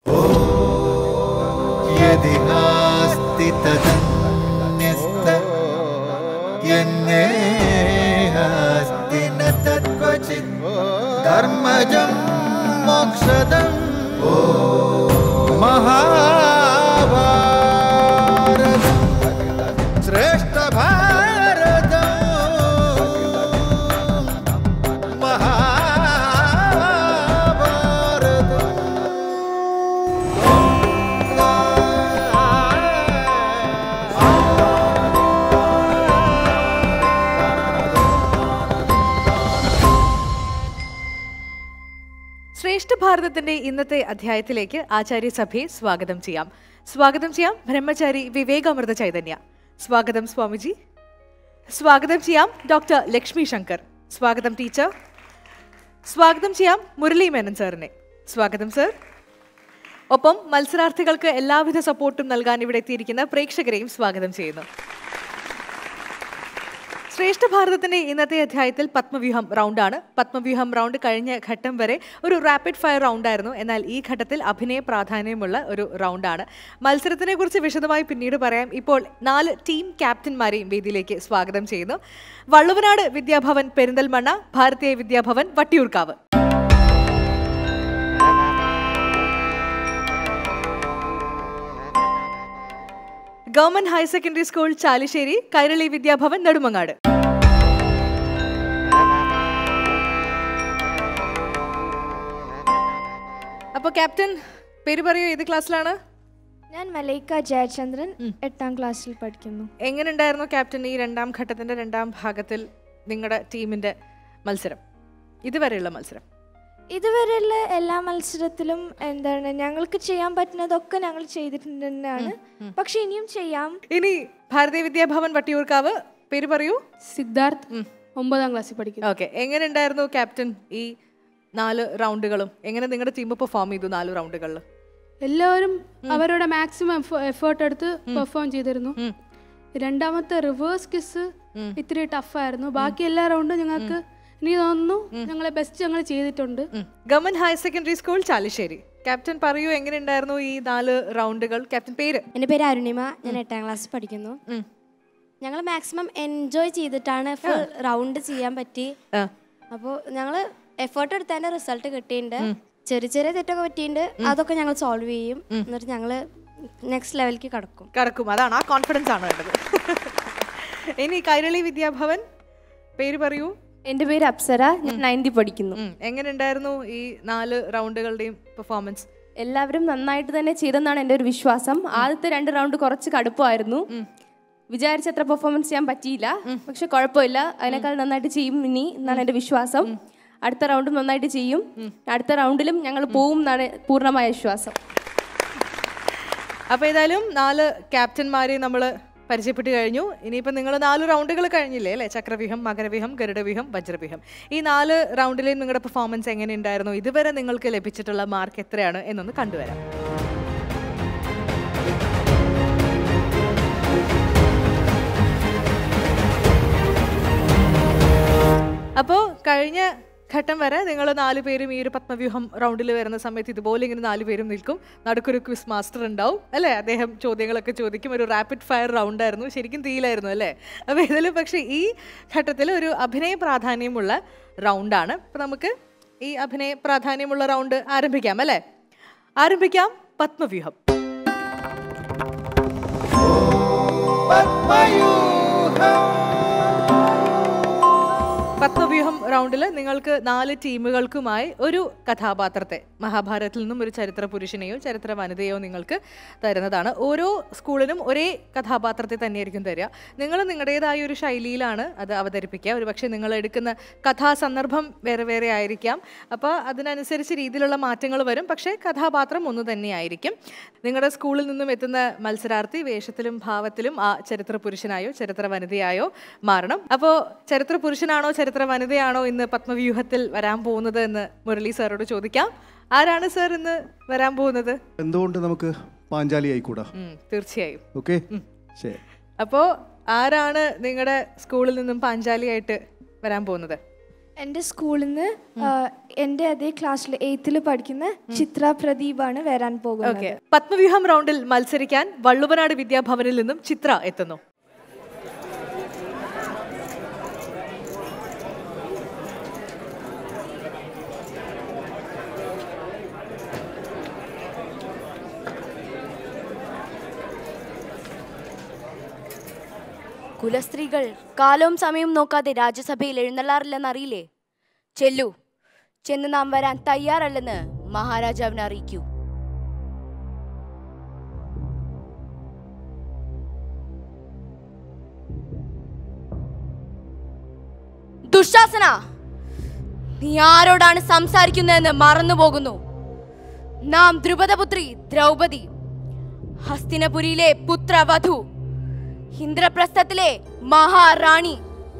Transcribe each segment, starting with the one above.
यदि नास्ति तदन्यस्त यन्नेहास्ति न तत्क्वचित् धर्मजं मोक्षदं महाभारतम् श्रेष्ठभारतम् ശ്രേഷ്ഠ ഭാരതത്തിന്റെ ഇന്നത്തെ അധ്യായത്തിലേക്ക് ആചാര്യസഭയെ സ്വാഗതം ചെയ്യാം സ്വാഗതം ചെയ്യാം ബ്രഹ്മചാരി വിവേകാമൃത ചൈതന്യ സ്വാഗതം സ്വാമിജി സ്വാഗതം ചെയ്യാം ഡോക്ടർ ലക്ഷ്മി ശങ്കർ സ്വാഗതം ടീച്ചർ സ്വാഗതം ചെയ്യാം മുരളി മേനൻ സാറിനെ സ്വാഗതം സർ ഒപ്പം മത്സരാർത്ഥികൾക്ക് എല്ലാവിധ സപ്പോർട്ടും നൽകാൻ ഇവിടെ എത്തിയിരിക്കുന്ന പ്രേക്ഷകരെയും സ്വാഗതം ചെയ്യുന്നു ശ്രേഷ്ഠ ഭാരതത്തിന്റെ ഇന്നത്തെ അധ്യായത്തിൽ പത്മവ്യൂഹം റൗണ്ടാണ് പത്മവ്യൂഹം റൗണ്ട് കഴിഞ്ഞ ഘട്ടം വരെ ഒരു റാപ്പിഡ് ഫയർ റൗണ്ടായിരുന്നു എന്നാൽ ഈ ഘട്ടത്തിൽ അഭിനയ പ്രാധാന്യമുള്ള ഒരു റൗണ്ടാണ് മത്സരത്തിനെ കുറിച്ച് വിശദമായി പിന്നീട് പറയാം ഇപ്പോൾ നാല് ടീം ക്യാപ്റ്റന്മാരെയും വേദിയിലേക്ക് സ്വാഗതം ചെയ്യുന്നു Valluvanad Vidyabhavan Perinthalmanna Bharatiya Vidyabhavan Vattiyoorkavu government higher secondary school Chalissery Kairali Vidyabhavan Nedumangad അപ്പൊ ക്യാപ്റ്റൻ പേര് പറയൂ ഏത് ക്ലാസ്സിലാണ് ഞാൻ മലൈക്ക ജയചന്ദ്രൻ എട്ടാം ക്ലാസ്സിൽ പഠിക്കുന്നു എങ്ങനെയുണ്ടായിരുന്നു ക്യാപ്റ്റൻ ഈ രണ്ടാം ഘട്ടത്തിന്റെ രണ്ടാം ഭാഗത്തിൽ നിങ്ങളുടെ ടീമിന്റെ മത്സരം ഇതുവരെയുള്ള മത്സരം ഇതുവരെയുള്ള എല്ലാ മത്സരത്തിലും എന്താണ് ഞങ്ങൾക്ക് ചെയ്യാൻ പറ്റുന്നതൊക്കെ ഞങ്ങൾ ചെയ്തിട്ടുണ്ട് തന്നെയാണ് പക്ഷെ ഇനിയും ചെയ്യാം ഇനി ഭാരതീയ വിദ്യാഭവൻ വട്ടിയൂർക്കാവ് പേര് പറയൂ സിദ്ധാർത്ഥ് ഒമ്പതാം ക്ലാസ്സിൽ പഠിക്കുന്നു ഓക്കെ എങ്ങനെയുണ്ടായിരുന്നു ക്യാപ്റ്റൻ ഈ നാല് റൗണ്ടുകളും എങ്ങനെ നിങ്ങളുടെ ടീം പെർഫോം ചെയ്തു നാല് റൗണ്ടുകളിൽ എല്ലാവരും അവരുടെ മാക്സിമം എഫേർട്ട് എടുത്ത് പെർഫോം ചെയ്തിരുന്നു രണ്ടാമത്തെ റിവേഴ്സ് കിസ് ഇത്തിരി ടഫായിരുന്നു ബാക്കി എല്ലാ റൗണ്ടും ഞങ്ങൾക്ക് എനിക്ക് തോന്നുന്നു ഞങ്ങളെ ബെസ്റ്റ് ഞങ്ങൾ ചെയ്തിട്ടുണ്ട് government higher secondary school Chalissery captain പറയൂ എങ്ങനെയുണ്ടായിരുന്നു ഈ നാല് റൗണ്ടുകൾ ക്യാപ്റ്റൻ പേര് എൻ്റെ പേര് അരുണിമ ഞാൻ എട്ടാം ക്ലാസ്സിൽ പഠിക്കുന്നു ഞങ്ങൾ മാക്സിമം എൻജോയ് ചെയ്തിട്ടാണ് ഫുൾ റൗണ്ട് ചെയ്യാൻ പറ്റി ആ. അപ്പോൾ ഞങ്ങൾ എഫേർട്ട് എടുത്തതിന്റെ റിസൾട്ട് കിട്ടിയിട്ടുണ്ട് ചെറിയ ചെറിയ തെറ്റൊക്കെ പറ്റിയിട്ടുണ്ട് അതൊക്കെ ഞങ്ങൾ സോൾവ് ചെയ്യും എന്നിട്ട് ഞങ്ങൾ നെക്സ്റ്റ് ലെവലിലേക്ക് കടക്കും കടക്കും അതാണ് ആ കോൺഫിഡൻസ് ആണ് വേണ്ടത് ഇനി കൈരളി വിദ്യാഭവൻ പേര് പറയൂ എൻ്റെ പേര് അപ്സര ഞാൻ നയൻതി പഠിക്കുന്നു ഉം. എങ്ങനെയുണ്ടായിരുന്നു ഈ നാല് റൗണ്ടുകളുടെയും പെർഫോമൻസ് എല്ലാവരും നന്നായിട്ട് തന്നെ ചെയ്തെന്നാണ് എൻ്റെ ഒരു വിശ്വാസം ആദ്യത്തെ രണ്ട് റൗണ്ട് കുറച്ച് കടുപ്പമായിരുന്നു വിചാരിച്ചത്ര പെർഫോമൻസ് ചെയ്യാൻ പറ്റിയില്ല പക്ഷെ കുഴപ്പമില്ല അതിനേക്കാൾ നന്നായിട്ട് ചെയ്യും ഇനി എന്നാണ് എൻ്റെ വിശ്വാസം അടുത്ത റൗണ്ടും നന്നായിട്ട് ചെയ്യും അടുത്ത റൗണ്ടിലും ഞങ്ങൾ പോവും എന്നാണ് പൂർണ്ണമായ വിശ്വാസം അപ്പോൾ ഏതായാലും നാല് ക്യാപ്റ്റന്മാരെ നമ്മൾ പരിചയപ്പെട്ട് കഴിഞ്ഞു ഇനിയിപ്പോൾ നിങ്ങൾ നാല് റൗണ്ടുകൾ കഴിഞ്ഞില്ലേ അല്ലേ ചക്രവ്യൂഹം മകരവ്യൂഹം ഗരുഡവ്യൂഹം വജ്രവ്യൂഹം ഈ നാല് റൗണ്ടിലെയും നിങ്ങളുടെ പെർഫോമൻസ് എങ്ങനെയുണ്ടായിരുന്നു ഇതുവരെ നിങ്ങൾക്ക് ലഭിച്ചിട്ടുള്ള മാർക്ക് എത്രയാണ് എന്നൊന്ന് കണ്ടുവരാം അപ്പോൾ കഴിഞ്ഞ ഘട്ടം വരെ നിങ്ങൾ നാല് പേരും ഈ ഒരു പത്മവ്യൂഹം റൗണ്ടിൽ വരുന്ന സമയത്ത് ഇതുപോലെ ഇങ്ങനെ നാല് പേരും നിൽക്കും നടുക്കൊരു ക്വിസ് മാസ്റ്റർ ഉണ്ടാവും അല്ലേ അദ്ദേഹം ചോദ്യങ്ങളൊക്കെ ചോദിക്കും ഒരു റാപ്പിഡ് ഫയർ റൗണ്ട് ആയിരുന്നു ശരിക്കും തീയിലായിരുന്നു അല്ലേ അപ്പോൾ ഇതിൽ പക്ഷേ ഈ ഘട്ടത്തിൽ ഒരു അഭിനയ പ്രാധാന്യമുള്ള റൗണ്ടാണ് അപ്പോൾ നമുക്ക് ഈ അഭിനയ പ്രാധാന്യമുള്ള റൗണ്ട് ആരംഭിക്കാം അല്ലേ ആരംഭിക്കാം പത്മവ്യൂഹം പത്മവ്യൂഹം റൗണ്ടിൽ നിങ്ങൾക്ക് നാല് ടീമുകൾക്കുമായി ഒരു കഥാപാത്രത്തെ മഹാഭാരതത്തിൽ നിന്നും ഒരു ചരിത്ര പുരുഷനെയോ ചരിത്ര വനിതയോ നിങ്ങൾക്ക് തരുന്നതാണ് ഓരോ സ്കൂളിനും ഒരേ കഥാപാത്രത്തെ തന്നെയായിരിക്കും തരിക നിങ്ങൾ നിങ്ങളുടേതായ ഒരു ശൈലിയിലാണ് അത് അവതരിപ്പിക്കുക ഒരു പക്ഷേ നിങ്ങൾ എടുക്കുന്ന കഥാസന്ദർഭം വേറെ വേറെ ആയിരിക്കാം അപ്പോൾ അതിനനുസരിച്ച് രീതിയിലുള്ള മാറ്റങ്ങൾ വരും പക്ഷേ കഥാപാത്രം ഒന്ന് തന്നെയായിരിക്കും നിങ്ങളുടെ സ്കൂളിൽ നിന്നും എത്തുന്ന മത്സരാർത്ഥി വേഷത്തിലും ഭാവത്തിലും ആ ചരിത്ര പുരുഷനായോ ചരിത്ര വനിതയായോ മാറണം അപ്പോൾ ചരിത്ര പുരുഷനാണോ ചരിത്ര വനിതയാണോ ഇന്ന് പത്മവ്യൂഹത്തിൽ വരാൻ പോകുന്നത് എന്ന് മുരളി സാറോട് ചോദിക്കാം ആരാണ് സാർ ഇന്ന് വരാൻ പോകുന്നത് എന്തുകൊണ്ട് നമുക്ക് പാഞ്ചാലി ആയിക്കൂടാ ഉം, തീർച്ചയായും ഓക്കെ ശരി അപ്പോൾ ആരാണ് നിങ്ങളുടെ സ്കൂളിൽ നിന്നും പാഞ്ചാലിയായിട്ട് വരാൻ പോകുന്നത് എൻ്റെ സ്കൂളിൽ നിന്ന് എൻ്റെ അതേ ക്ലാസ്സിൽ എയ്ത്തിൽ പഠിക്കുന്ന ചിത്ര പ്രദീപാണ് വരാൻ പോകുന്നത് ഓക്കെ പത്മവ്യൂഹം റൗണ്ടിൽ മത്സരിക്കാൻ വള്ളുവനാട് വിദ്യാഭവനിൽ നിന്നും ചിത്ര എത്തുന്നു കുലസ്ത്രീകൾ കാലവും സമയവും നോക്കാതെ രാജ്യസഭയിൽ എഴുന്നള്ളാറില്ലെന്നറിയില്ലേ ചെല്ലു ചെന്ന് നാം വരാൻ തയ്യാറല്ലെന്ന് മഹാരാജാവിനെ അറിയിക്കൂ ദുശാസന നീ ആരോടാണ് സംസാരിക്കുന്നതെന്ന് മറന്നുപോകുന്നു നാം ദ്രുപദപുത്രി ദ്രൗപദി ഹസ്തിനപുരിയിലെ പുത്രവധു ഇന്ദ്രപ്രസ്ഥത്തിലെ മഹാറാണി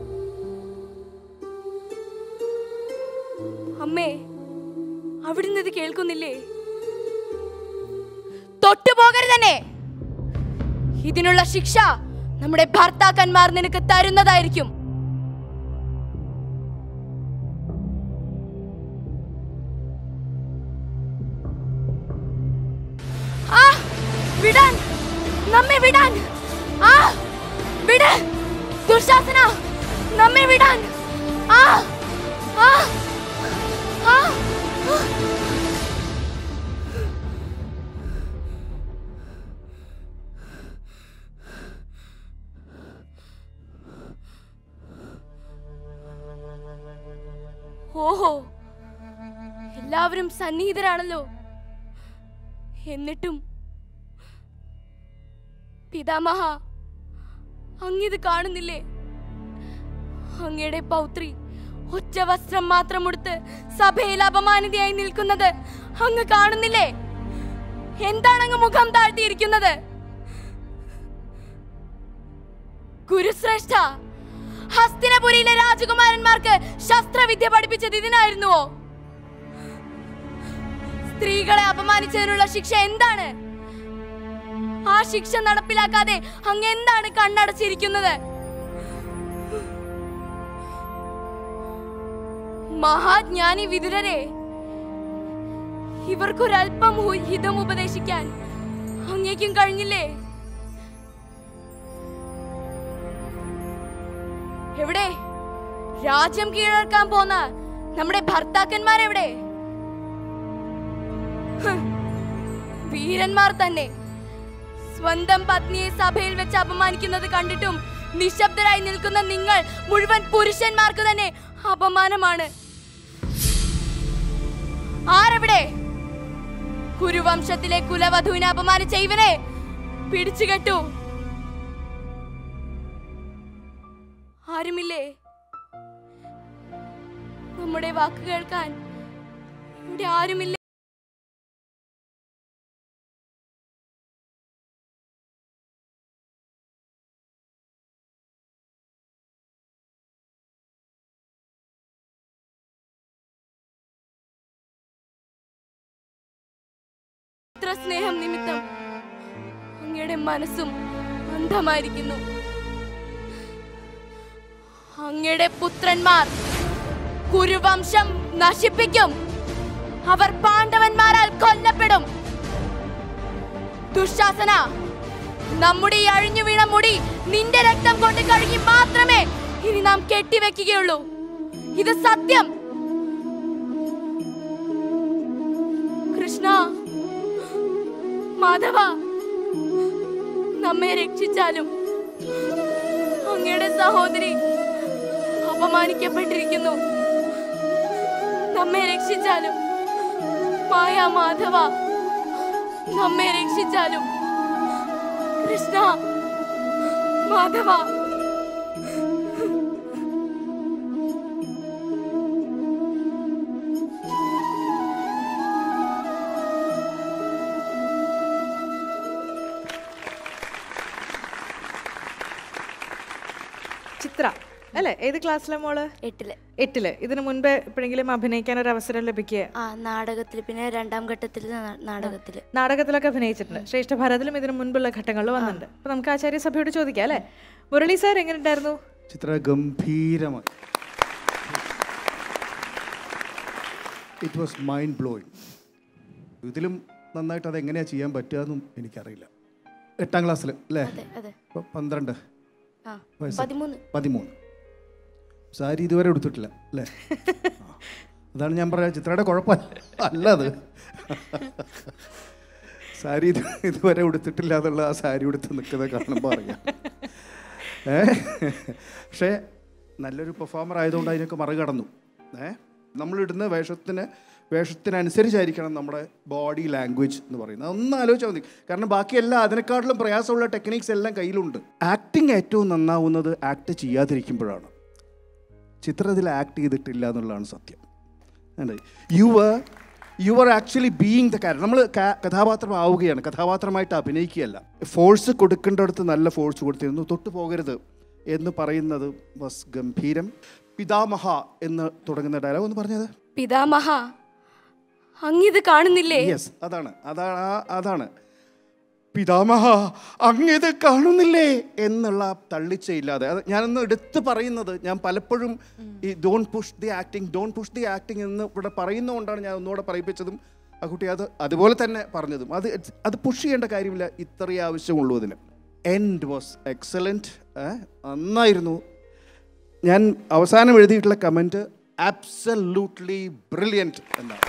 അമ്മേ അവിടുന്ന് ഇത് കേൾക്കുന്നില്ലേ തൊട്ടുപോകരുതന്നെ ഇതിനുള്ള ശിക്ഷ നമ്മുടെ ഭർത്താക്കന്മാർ നിനക്ക് തരുന്നതായിരിക്കും ആ വിടാൻ നമ്മെ വിടാൻ ആ വിട് ദുർശാസന നമ്മെ വിടാൻ ആ ആ ആ ഓഹോ എല്ലാവരും സന്നിഹിതരാണല്ലോ എന്നിട്ടും പിതാമഹ അങ്ങിത് കാണുന്നില്ലേ അങ്ങയുടെ പൗത്രി ഒറ്റ വസ്ത്രം മാത്രം ഉടുത്ത് സഭയിൽ അപമാനിതയായി നിൽക്കുന്നത് അങ്ങ് കാണുന്നില്ലേ എന്താണ് അങ്ങ് മുഖം താഴ്ത്തിയിരിക്കുന്നത് ഗുരുശ്രേഷ്ഠ ഹസ്തിനപുരിയിലെ രാജകുമാരന്മാർക്ക് ശസ്ത്രവിദ്യ പഠിപ്പിച്ചത് ഇതിനായിരുന്നുവോ സ്ത്രീകളെ അപമാനിച്ചതിനുള്ള ശിക്ഷ എന്താണ് ആ ശിക്ഷ നടപ്പിലാക്കാതെ അങ്ങ് എന്താണ് കണ്ണടച്ചിരിക്കുന്നത് മഹാജ്ഞാനി വിതുരരെ ഇവർക്കൊരല്പം ഹു- ഹിതം ഉപദേശിക്കാൻ അങ്ങേക്കും കഴിഞ്ഞില്ലേ എവിടെ രാജ്യം കീഴടക്കാൻ പോന്ന നമ്മുടെ ഭർത്താക്കന്മാരെവിടെ ഹ്, വീരന്മാർ തന്നെ സ്വന്തം പത്നിയെ സഭയിൽ വെച്ച് അപമാനിക്കുന്നത് കണ്ടിട്ടും നിശബ്ദരായി നിൽക്കുന്ന നിങ്ങൾ മുഴുവൻ പുരുഷന്മാർക്ക് തന്നെ അപമാനമാണ് ആരെവിടെ കുരുവംശത്തിലെ കുലവധുവിനെ അപമാനിച്ച ഇവനെ പിടിച്ചു കെട്ടു ആരുമില്ലേ നമ്മുടെ വാക്ക് കേൾക്കാൻ ഇവിടെ ആരുമില്ലേ ഇത്ര സ്നേഹം നിമിത്തം അങ്ങയുടെ മനസ്സും അന്ധമായിരിക്കുന്നു അങ്ങയുടെ പുത്രന്മാർ കുരുവംശം നശിപ്പിക്കും അവർ പാണ്ഡവന്മാരാൽ കൊല്ലപ്പെടും ദുശാസന നമ്മുടെ ഈ അഴിഞ്ഞു വീണ മുടി നിന്റെ രക്തം കൊണ്ട് കഴുകി മാത്രമേ ഇനി നാം കെട്ടിവെക്കുകയുള്ളൂ ഇത് സത്യം കൃഷ്ണ മാധവ നമ്മെ രക്ഷിച്ചാലും അങ്ങയുടെ സഹോദരി അപമാനിക്കപ്പെട്ടിരിക്കുന്നു നമ്മെ രക്ഷിച്ചാലും മായ മാധവ നമ്മെ രക്ഷിച്ചാലും കൃഷ്ണ മാധവ ചിത്ര അല്ലേ ഏത് ക്ലാസ്സിലെ മോള് എട്ടില് എട്ടില് ഇതിനു മുൻപ് എപ്പോഴെങ്കിലും അഭിനയിക്കാൻ ഒരു അവസരം ലഭിക്കുക ആ നാടകത്തിൽ പിന്നെ രണ്ടാം ഘട്ടത്തിൽ നാടകത്തിൽ നാടകത്തിലൊക്കെ അഭിനയിച്ചിട്ടുണ്ട് ശ്രേഷ്ഠ ഭാരതിലും ഇതിനു മുൻപുള്ള ഘട്ടങ്ങളിൽ വന്നിട്ടുണ്ട് അപ്പൊ നമുക്ക് ആചാര്യസഭയോട് ചോദിക്കാം അല്ലേ മുരളി സാർ എങ്ങനെയുണ്ടായിരുന്നു ചിത്ര ഗംഭീരമായി ഇറ്റ് വാസ് മൈൻഡ് ബ്ലോയിങ് ഇതിലും നന്നായിട്ട് അത് എങ്ങനെയാണ് ചെയ്യാൻ പറ്റുക എന്നും എനിക്കറിയില്ല എട്ടാം ക്ലാസ്സിൽ അല്ലേ അതെ അതെ ഇപ്പൊ പന്ത്രണ്ട് ആ വയസ്സ്. പതിമൂന്ന് പതിമൂന്ന് സാരി ഇതുവരെ എടുത്തിട്ടില്ല അല്ലേ ആ. അതാണ് ഞാൻ പറയാ ചിത്രയുടെ കുഴപ്പമല്ല അല്ല അത് സാരി ഇത് ഇതുവരെ ഉടുത്തിട്ടില്ല എന്നുള്ള ആ സാരി ഉടുത്ത് നിൽക്കുന്നത് കാണുമ്പോൾ അറിയാം ഏ പക്ഷേ നല്ലൊരു പെർഫോമർ ആയതുകൊണ്ട് അതിനൊക്കെ മറികടന്നു ഏ നമ്മളിടുന്ന വേഷത്തിന് വേഷത്തിനനുസരിച്ചായിരിക്കണം നമ്മുടെ ബോഡി ലാംഗ്വേജ് എന്ന് പറയുന്നത് ഒന്ന് ആലോചിച്ചാൽ മതി കാരണം ബാക്കിയെല്ലാം അതിനെക്കാട്ടിലും പ്രയാസമുള്ള ടെക്നിക്സ് എല്ലാം കയ്യിലുണ്ട് ആക്ടിങ് ഏറ്റവും നന്നാവുന്നത് ആക്ട് ചെയ്യാതിരിക്കുമ്പോഴാണ് ചിത്രത്തിൽ ആക്ട് ചെയ്തിട്ടില്ല എന്നുള്ളതാണ് സത്യം you were you are actually being the character നമ്മൾ കഥാപാത്രം ആവുകയാണ് കഥാപാത്രമായിട്ട് അഭിനയിക്കുകയല്ല ഫോഴ്സ് കൊടുക്കേണ്ടടുത്ത് നല്ല ഫോഴ്സ് കൊടുത്തിരുന്നു തൊട്ടു പോകരുത് എന്ന് പറയുന്നത് വസ് ഗംഭീരം പിതാമഹ എന്ന് തുടങ്ങുന്ന ഡയലോഗ് ഒന്ന് പറഞ്ഞത് പിതാമഹ അങ്ങിത് കാണുന്നില്ലേ യെസ് അതാണ് അതാണ് ആ- അതാണ് പിതാമഹ അങ്ങത് കാണുന്നില്ലേ എന്നുള്ള തള്ളിച്ചയില്ലാതെ അത് ഞാനൊന്ന് എടുത്ത് പറയുന്നത് ഞാൻ പലപ്പോഴും ഈ don't push the acting don't push the acting എന്ന് ഇവിടെ പറയുന്നതുകൊണ്ടാണ് ഞാൻ ഒന്നുകൂടെ പറയിപ്പിച്ചതും ആ കുട്ടി അത് അതുപോലെ തന്നെ പറഞ്ഞതും അത് it's- അത് പുഷ് ചെയ്യേണ്ട കാര്യമില്ല ഇത്രയേ ആവശ്യമുള്ളൂ അതിന് എൻഡ് വാസ് എക്സലൻറ്റ് നന്നായിരുന്നു ഞാൻ അവസാനം എഴുതിയിട്ടുള്ള കമൻറ്റ് ആബ്സല്യൂട്ട്ലി ബ്രില്യൻറ്റ് എന്നാണ്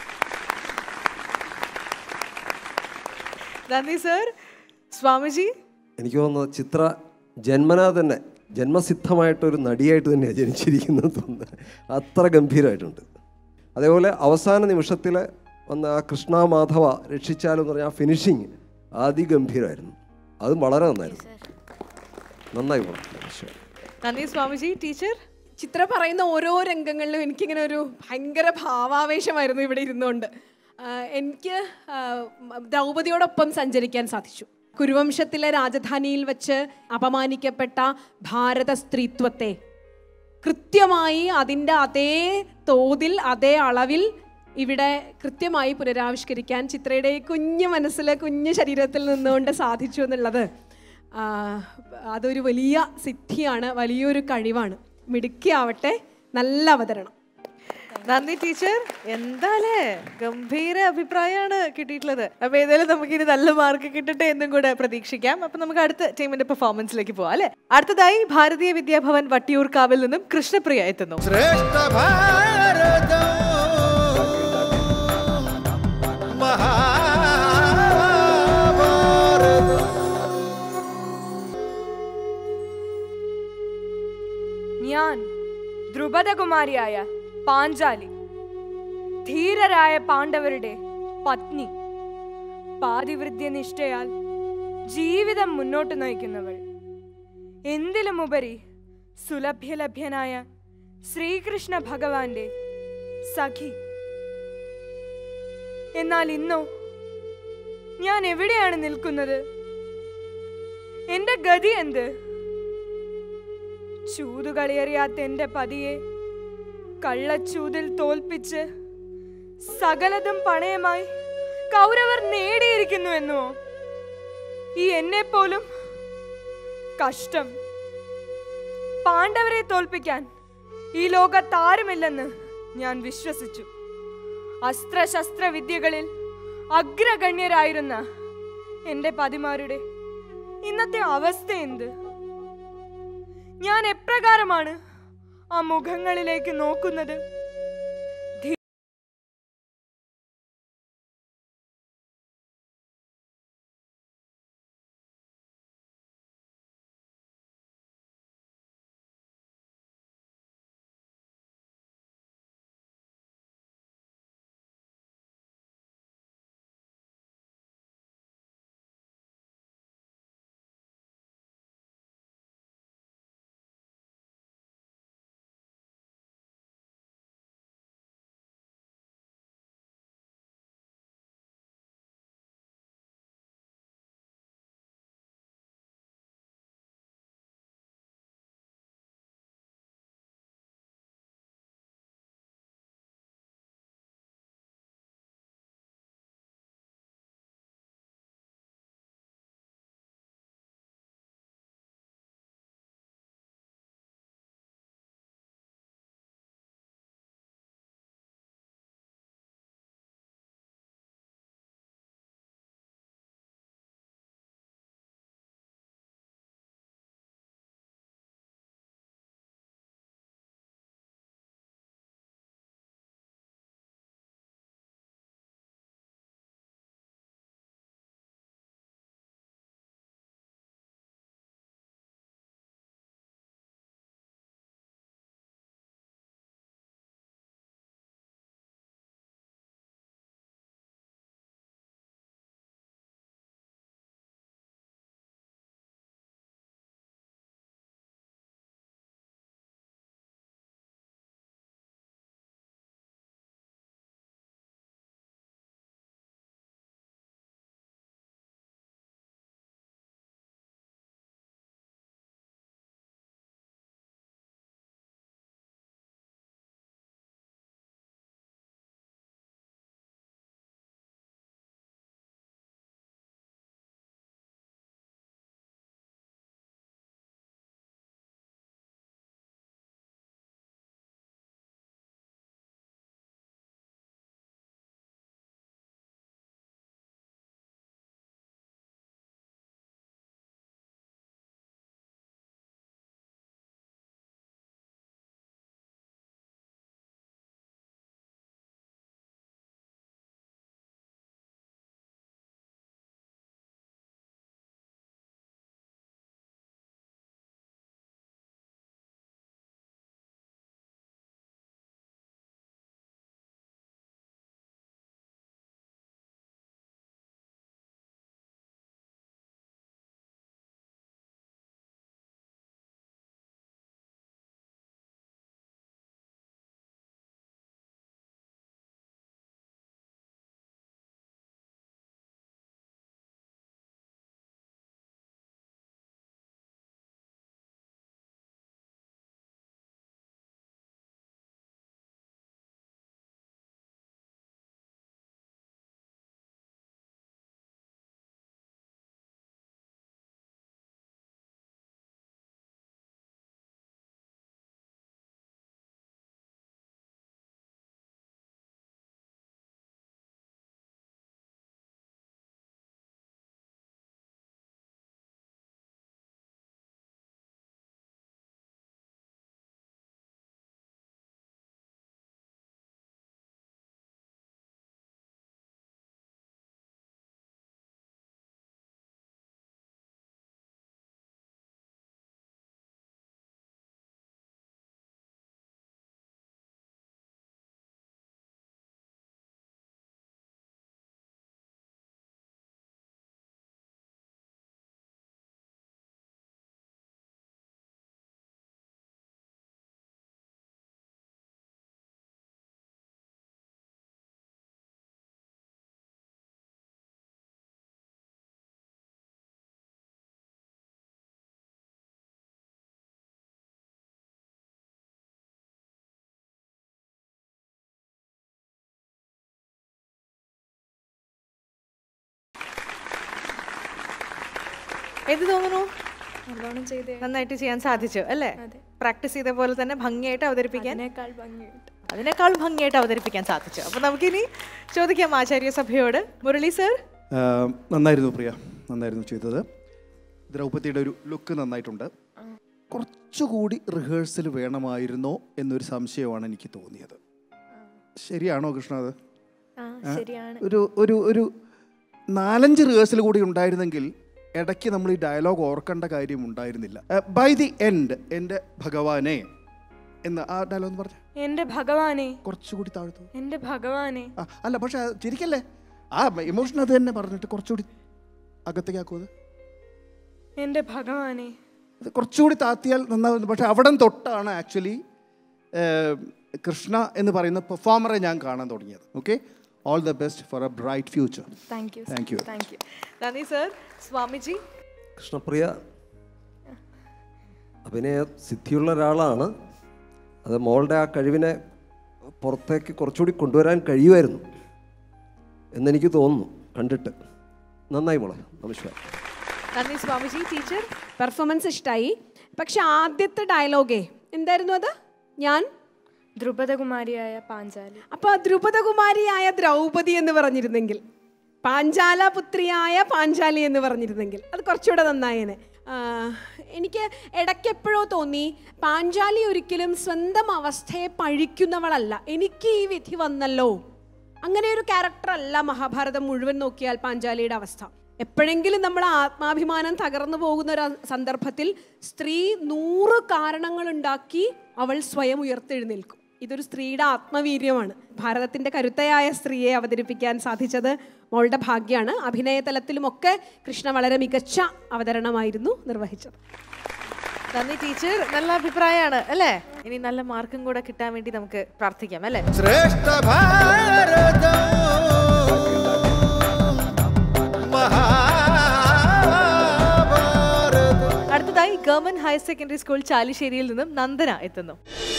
നന്ദി സർ സ്വാമിജി എനിക്ക് തോന്നുന്നത് ചിത്ര ജന്മനാ തന്നെ ജന്മസിദ്ധമായിട്ടൊരു നടിയായിട്ട് തന്നെയാണ് ജനിച്ചിരിക്കുന്നത് തോന്നുന്നത് അത്ര ഗംഭീരമായിട്ടുണ്ട് അതേപോലെ അവസാന നിമിഷത്തിൽ വന്ന ആ കൃഷ്ണ മാധവ രക്ഷിച്ചാലും എന്ന് പറഞ്ഞ ആ ഫിനിഷിങ് അതിഗംഭീരമായിരുന്നു അതും വളരെ നന്നായിരുന്നു നന്നായി പോകണം നന്ദി സ്വാമിജി ടീച്ചർ ചിത്ര പറയുന്ന ഓരോ രംഗങ്ങളിലും എനിക്കിങ്ങനെ ഒരു ഭയങ്കര ഭാവാവേശമായിരുന്നു ഇവിടെ ഇരുന്നുകൊണ്ട് ആ, എനിക്ക് ആ, ദ്രൗപദിയോടൊപ്പം സഞ്ചരിക്കാൻ സാധിച്ചു കുരുവംശത്തിലെ രാജധാനിയിൽ വെച്ച് അപമാനിക്കപ്പെട്ട ഭാരത സ്ത്രീത്വത്തെ കൃത്യമായി അതിൻ്റെ അതേ തോതിൽ അതേ അളവിൽ ഇവിടെ കൃത്യമായി പുനരാവിഷ്കരിക്കാൻ ചിത്രയുടെ ഈ കുഞ്ഞു മനസ്സിലെ കുഞ്ഞു ശരീരത്തിൽ നിന്നുകൊണ്ട് സാധിച്ചു എന്നുള്ളത് ആ, അതൊരു വലിയ സിദ്ധിയാണ് വലിയൊരു കഴിവാണ് മിടുക്കിയാവട്ടെ നല്ല അവതരണം നന്ദി ടീച്ചർ എന്താലേ ഗംഭീര അഭിപ്രായമാണ് കിട്ടിയിട്ടുള്ളത് അപ്പൊ ഏതായാലും നമുക്ക് ഇനി നല്ല മാർക്ക് കിട്ടട്ടെ എന്നും കൂടെ പ്രതീക്ഷിക്കാം അപ്പൊ നമുക്ക് അടുത്ത ടീമിന്റെ പെർഫോമൻസിലേക്ക് പോവാം അല്ലെ അടുത്തതായി ഭാരതീയ വിദ്യാഭവൻ വട്ടിയൂർക്കാവിൽ നിന്നും കൃഷ്ണപ്രിയ എത്തുന്നു ശ്രേഷ്ഠ ഭാരതം മഹാഭാരതം ഞാൻ ദ്രുപദകുമാരിയായ പാഞ്ചാലി ധീരരായ പാണ്ഡവരുടെ പത്നി പാതിവൃദ്ധ്യനിഷ്ഠയാൽ ജീവിതം മുന്നോട്ട് നയിക്കുന്നവൾ എന്തിലുമുപരി സുലഭ്യലഭ്യനായ ശ്രീകൃഷ്ണ ഭഗവാന്റെ സഖി എന്നാൽ ഇന്നോ ഞാൻ എവിടെയാണ് നിൽക്കുന്നത് എന്റെ ഗതി എന്ത് ചൂതുകളിയറിയാത്ത എന്റെ പതിയെ കള്ളച്ചൂതിൽ തോൽപ്പിച്ച് സകലതും പണയമായി കൗരവർ നേടിയിരിക്കുന്നുവെന്നോ ഈ എന്നെ പോലും കഷ്ടം പാണ്ഡവരെ തോൽപ്പിക്കാൻ ഈ ലോകത്താരുമില്ലെന്ന് ഞാൻ വിശ്വസിച്ചു അസ്ത്രശസ്ത്ര വിദ്യകളിൽ അഗ്രഗണ്യരായിരുന്ന എന്റെ പതിമാരുടെ ഇന്നത്തെ അവസ്ഥ എന്ത് ഞാൻ എപ്രകാരമാണ് ആ മുഖങ്ങളിലേക്ക് നോക്കുന്നത് എന്ത് തോന്നുന്നു നല്ലോണം ചെയ്തേ നന്നായിട്ട് ചെയ്യാൻ സാധിച്ചു അല്ലേ പ്രാക്ടീസ് ചെയ്ത പോലെ തന്നെ ഭംഗിയായിട്ട് അവതരിപ്പിക്കാൻ അതിനേക്കാൾ ഭംഗിയായിട്ട് അതിനേക്കാൾ ഭംഗിയായിട്ട് അവതരിപ്പിക്കാൻ സാധിച്ചു അപ്പൊ നമുക്കിനി ചോദിക്കാം ആചാര്യ സഭയോട് മുരളി സർ ആഹ് നന്നായിരുന്നു പ്രിയ നന്നായിരുന്നു ചെയ്തത് ദ്രൗപദിയുടെ ഒരു ലുക്ക് നന്നായിട്ടുണ്ട് കുറച്ചുകൂടി റിഹേഴ്സൽ വേണമായിരുന്നോ എന്നൊരു സംശയമാണ് എനിക്ക് തോന്നിയത് ശരിയാണോ കൃഷ്ണ അത് ആ ആ, ശരിയാണ് ഒരു ഒരു ഒരു നാലഞ്ച് റിഹേഴ്സൽ കൂടി ഉണ്ടായിരുന്നെങ്കിൽ ഇടയ്ക്ക് നമ്മൾ ഈ ഡയലോഗ് ഓർക്കേണ്ട കാര്യം ഉണ്ടായിരുന്നില്ല ബൈ ദി എൻഡ് എൻ്റെ ഭഗവാനെ എന്ന് ആ ഡയലോഗ് എന്ന് പറഞ്ഞ എന്റെ ഭഗവാനെ കുറച്ചുകൂടി താഴ്ത്തു എന്റെ ഭഗവാനെ ആ അല്ല പക്ഷെ അത് ചിരിക്കല്ലേ ആ ഇമോഷൻ അത് തന്നെ പറഞ്ഞിട്ട് കുറച്ചുകൂടി അകത്തേക്ക് ആക്കുമത് എന്റെ ഭഗവാനെ അത് കുറച്ചുകൂടി താത്തിയാൽ നന്നാവുന്നു പക്ഷെ അവിടം തൊട്ടാണ് ആക്ച്വലി കൃഷ്ണ എന്ന് പറയുന്ന പെർഫോമറെ ഞാൻ കാണാൻ തുടങ്ങിയത് okay all the best for a bright future thank you thank you thank you നന്ദി സർ സ്വാമിജി കൃഷ്ണപ്രിയ അഭിനയ സിദ്ധിയുള്ള ഒരാളാണ് അത് മോളുടെ ആ കഴിവിനെ പുറത്തേക്ക് കുറച്ചുകൂടി കൊണ്ടുവരാൻ കഴിയുമായിരുന്നു എന്നെനിക്ക് തോന്നുന്നു കണ്ടിട്ട് നന്നായി മോളെ നമസ്കാരം നന്ദി സ്വാമിജി ടീച്ചർ പെർഫോമൻസ് ഇഷ്ടമായി പക്ഷെ ആദ്യത്തെ ഡയലോഗേ എന്തായിരുന്നു അത് ഞാൻ ദ്രുപദകുമാരിയായ പാഞ്ചാലി അപ്പൊ ദ്രുപദകുമാരിയായ ദ്രൗപദി എന്ന് പറഞ്ഞിരുന്നെങ്കിൽ പാഞ്ചാല പുത്രിയായ പാഞ്ചാലി എന്ന് പറഞ്ഞിരുന്നെങ്കിൽ അത് കുറച്ചുകൂടെ നന്നായേനെ ആ, എനിക്ക് ഇടയ്ക്ക് എപ്പോഴോ തോന്നി പാഞ്ചാലി ഒരിക്കലും സ്വന്തം അവസ്ഥയെ പഴിക്കുന്നവളല്ല എനിക്ക് ഈ വിധി വന്നല്ലോ അങ്ങനെ ഒരു ക്യാരക്ടർ അല്ല മഹാഭാരതം മുഴുവൻ നോക്കിയാൽ പാഞ്ചാലിയുടെ അവസ്ഥ എപ്പോഴെങ്കിലും നമ്മൾ ആത്മാഭിമാനം തകർന്നു പോകുന്ന ഒരു സന്ദർഭത്തിൽ സ്ത്രീ നൂറ് കാരണങ്ങൾ ഉണ്ടാക്കി അവൾ സ്വയം ഉയർത്തെഴുന്നേൽക്കും ഇതൊരു സ്ത്രീയുടെ ആത്മവീര്യമാണ് ഭാരതത്തിന്റെ കരുത്തയായ സ്ത്രീയെ അവതരിപ്പിക്കാൻ സാധിച്ചത് മോളുടെ ഭാഗ്യമാണ് അഭിനയ തലത്തിലുമൊക്കെ കൃഷ്ണ വളരെ മികച്ച അവതരണമായിരുന്നു നിർവഹിച്ചത് നന്ദി ടീച്ചർ നല്ല അഭിപ്രായമാണ് അല്ലേ ഇനി നല്ല മാർക്കും കൂടെ കിട്ടാൻ വേണ്ടി നമുക്ക് പ്രാർത്ഥിക്കാം അല്ലേ ശ്രേഷ്ഠ ഭാരതം മഹാഭാരതം അടുത്തതായി ഗവൺമെന്റ് ഹയർ സെക്കൻഡറി സ്കൂൾ ചാലിശ്ശേരിയിൽ നിന്നും നന്ദന എത്തുന്നു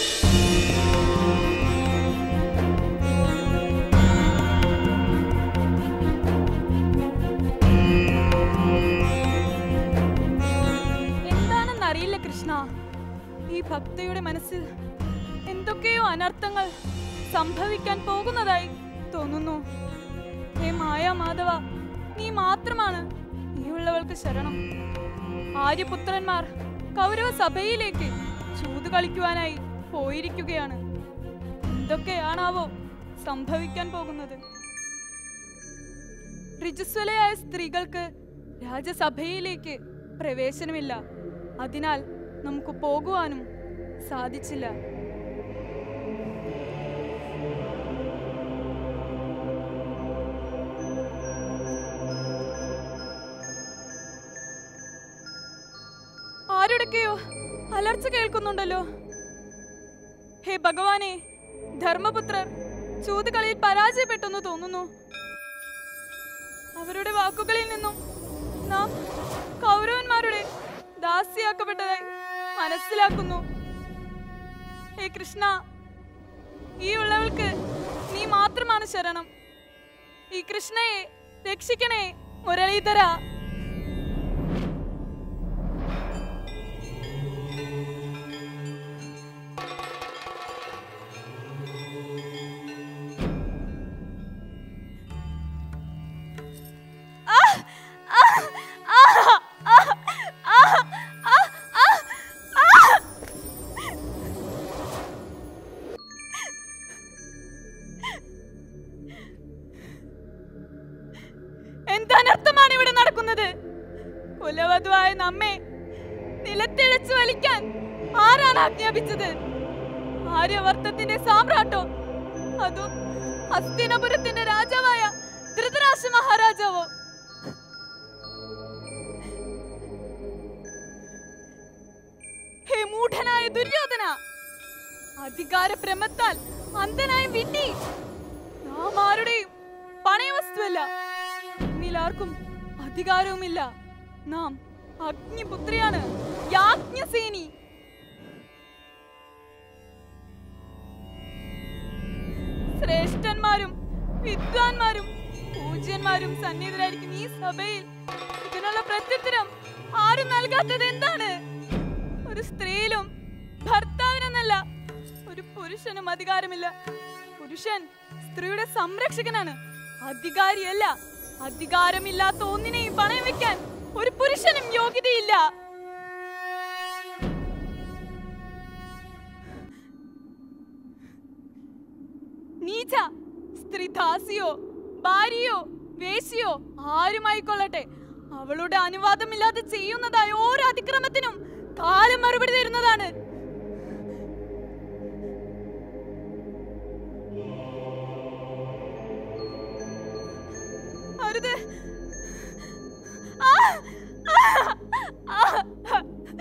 എന്താണെന്നറിയില്ല കൃഷ്ണ ഈ ഭക്തയുടെ മനസ്സിൽ എന്തൊക്കെയോ അനർത്ഥങ്ങൾ സംഭവിക്കാൻ പോകുന്നതായി തോന്നുന്നു ഹേ മായ മാധവ നീ മാത്രമാണ് ഈ ഉള്ളവൾക്ക് ശരണം ആര്യപുത്രന്മാർ കൗരവ സഭയിലേക്ക് ചൂത് കളിക്കുവാനായി പോയിരിക്കുകയാണ് എന്തൊക്കെയാണാവോ സംഭവിക്കാൻ പോകുന്നത് ഋജുസ്വലയായ സ്ത്രീകൾക്ക് രാജസഭയിലേക്ക് പ്രവേശനമില്ല അതിനാൽ നമുക്ക് പോകുവാനും സാധിച്ചില്ല ആരുടെയൊക്കെയോ അലർച്ച കേൾക്കുന്നുണ്ടല്ലോ ഹേ ഭഗവാനെ ധർമ്മപുത്രർ ചൂതുകളിയിൽ പരാജയപ്പെട്ടെന്ന് തോന്നുന്നു അവരുടെ വാക്കുകളിൽ നിന്നും നാം കൗരവന്മാരുടെ ദാസ്യാക്കപ്പെട്ടതായി മനസ്സിലാക്കുന്നു ഹേ കൃഷ്ണ ഈ ഉള്ളവൾക്ക് നീ മാത്രമാണ് ശരണം ഈ കൃഷ്ണയെ രക്ഷിക്കണേ മുരളീധര എന്തനർത്ഥമാണ് ഇവിടെ നടക്കുന്നത് കുലവധുവായ നമ്മെ നിലത്തിഴച്ചു വലിക്കാൻ ആരാണ് ആജ്ഞാപിച്ചത് ആര്യവർത്തത്തിന്റെ സാമ്രാട്ടോ അതോ ഹസ്തിനപുരത്തിന്റെ രാജാവായ ധൃതരാഷ്ട്ര മഹാരാജാവോ ഹേ മൂഢനായ ദുര്യോധന അധികാര ഭ്രമത്താൽ അന്ധനായ വിഡ്ഢി നാം ആരുടെയും പണയവസ്തുവല്ല എന്നിലാർക്കും അധികാരവുമില്ല നാം അഗ്നിപുത്രിയാണ് യാജ്ഞസേനി ശ്രേഷ്ഠന്മാരും വിദ്വാൻമാരും പൂജ്യന്മാരും സന്നിഹിതരായിരിക്കും ഈ സഭയിൽ ഇതിനുള്ള പ്രത്യുത്തരം ആരും നൽകാത്തത് എന്താണ് ഒരു സ്ത്രീയിലും ഭർത്താവിനെന്നല്ല ഒരു പുരുഷനും അധികാരമില്ല പുരുഷൻ സ്ത്രീയുടെ സംരക്ഷകനാണ് അധികാരിയല്ല അധികാരമില്ലാത്ത ഒന്നിനെയും പണയം വെക്കാൻ ഒരു പുരുഷനും യോഗ്യതയില്ല നീച്ച സ്ത്രീ ദാസിയോ ഭാര്യയോ വേശിയോ ആരുമായിക്കൊള്ളട്ടെ അവളുടെ അനുവാദമില്ലാതെ ചെയ്യുന്നതായ ഓരോ അതിക്രമത്തിനും കാലം മറുപടി തരുന്നതാണ് അരുത് ആ! ആ! ആ!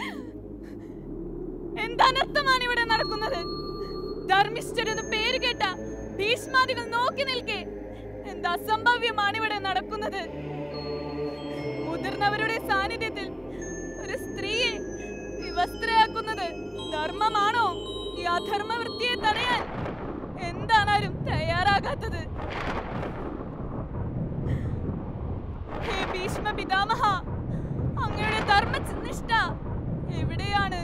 എന്തനർത്ഥമാണ് ഇവിടെ നടക്കുന്നത് ധർമ്മിഷ്ഠരെന്ന് പേര് കേട്ട ഭീഷ്മാദികൾ നോക്കി നിൽക്കെ എന്ത് അസംഭവ്യമാണ് ഇവിടെ നടക്കുന്നത് മുതിർന്നവരുടെ സാന്നിധ്യത്തിൽ ഒരു സ്ത്രീയെ വിവസ്ത്രയാക്കുന്നത് ധർമ്മമാണോ ഈ അധർമ്മ വൃത്തിയെ തടയാൻ എന്താണാരും തയ്യാറാകാത്തത് ഹേ ഭീഷ്മ പിതാമഹ അങ്ങയുടെ ധർമ്മനിഷ്ഠ എവിടെയാണ്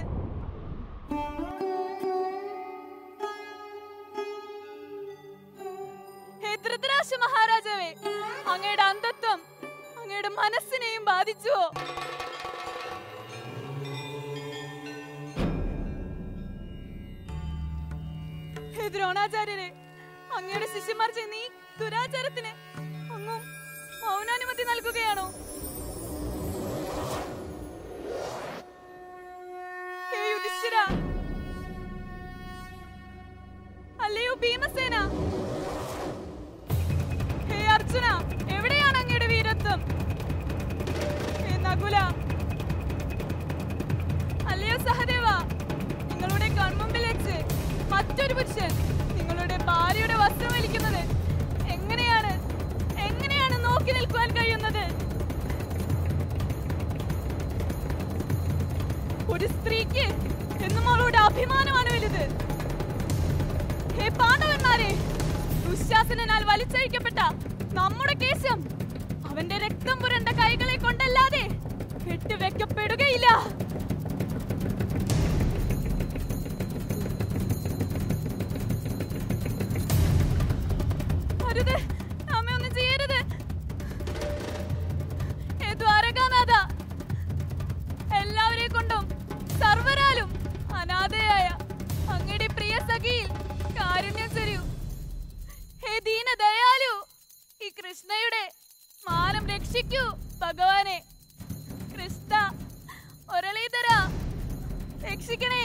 ഹേ ധൃതരാഷ്ട്ര മഹാരാജാവേ അങ്ങയുടെ അന്ധത്വം അങ്ങയുടെ മനസ്സിനെയും ബാധിച്ചുവോ ഹേ ദ്രോണാചാര്യരെ അങ്ങയുടെ ശിഷ്യന്മാർ ചെയ്യുന്ന ഈ ദുരാചാരത്തിന് അങ്ങും മൗനാനുമതി നൽകുകയാണോ ഹേ യുധിഷ്ഠിര അല്ലയോ ഭീമസേന ഹേ അർജുന എവിടെയാണ് അങ്ങയുടെ വീരത്വം ഹേ നകുല അല്ലയോ സഹദേവ നിങ്ങളുടെ കൺമുമ്പിൽ വെച്ച് മറ്റൊരു പുരുഷൻ നിങ്ങളുടെ ഭാര്യയുടെ വസ്ത്രം വലിക്കുന്നത് എങ്ങനെയാണ് എങ്ങനെയാണ് നോക്കി നിൽക്കുവാൻ കഴിയുന്നത് ഒരു സ്ത്രീക്ക് എന്നും അവളുടെ അഭിമാനമാണ് വലുത് ഹേ പാണ്ഡവന്മാരെ ദുശാസനാൽ വലിച്ചഴിക്കപ്പെട്ട നമ്മുടെ കേശം അവന്റെ രക്തം പുരണ്ട കൈകളെ കൊണ്ടല്ലാതെ കെട്ടിവെക്കപ്പെടുകയില്ല അരുത് അമ്മ ഒന്നും ചെയ്യരുത് ഹേ ദ്വാരകാനാഥ എല്ലാവരെ കൊണ്ടും സർവരാലും അനാഥയായ അങ്ങയുടെ പ്രിയ സഖിയിൽ കാരുണ്യം ചൊരിയൂ ഹേ ദീന ദയാലു ഈ കൃഷ്ണയുടെ മാനം രക്ഷിക്കൂ ഭഗവാനെ കൃഷ്ണ ഒരളീതര രക്ഷിക്കണേ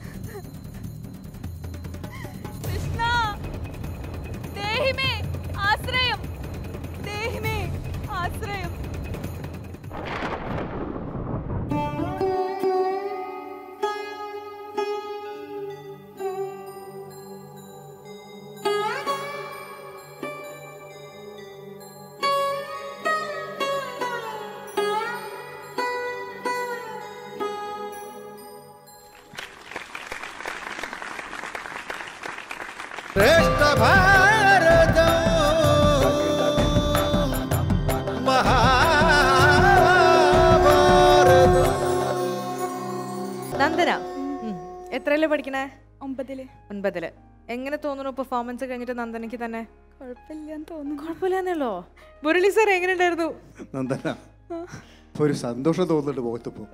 കൃഷ്ണ ദേഹിമേ ആശ്രയം ദേഹിമേ ആശ്രയം శ్రేష్ఠ భారతం మహాభారతం നന്ദന ഉം. എത്രയല്ലേ പഠിക്കണേ ഒമ്പതില് ഒൻപതില് എങ്ങനെ തോന്നുന്നു പെർഫോമൻസ് കഴിഞ്ഞിട്ട് നന്ദനയ്ക്ക് തന്നെ കുഴപ്പമില്ലാന്ന് തോന്നുന്നു കുഴപ്പമില്ലെന്നല്ലോ മുരളി സാർ എങ്ങനെ ഉണ്ടായിരുന്നു നന്ദന ഇപ്പൊ ഒരു സന്തോഷം തോന്നുന്നുണ്ട് മുഖത്തിപ്പോ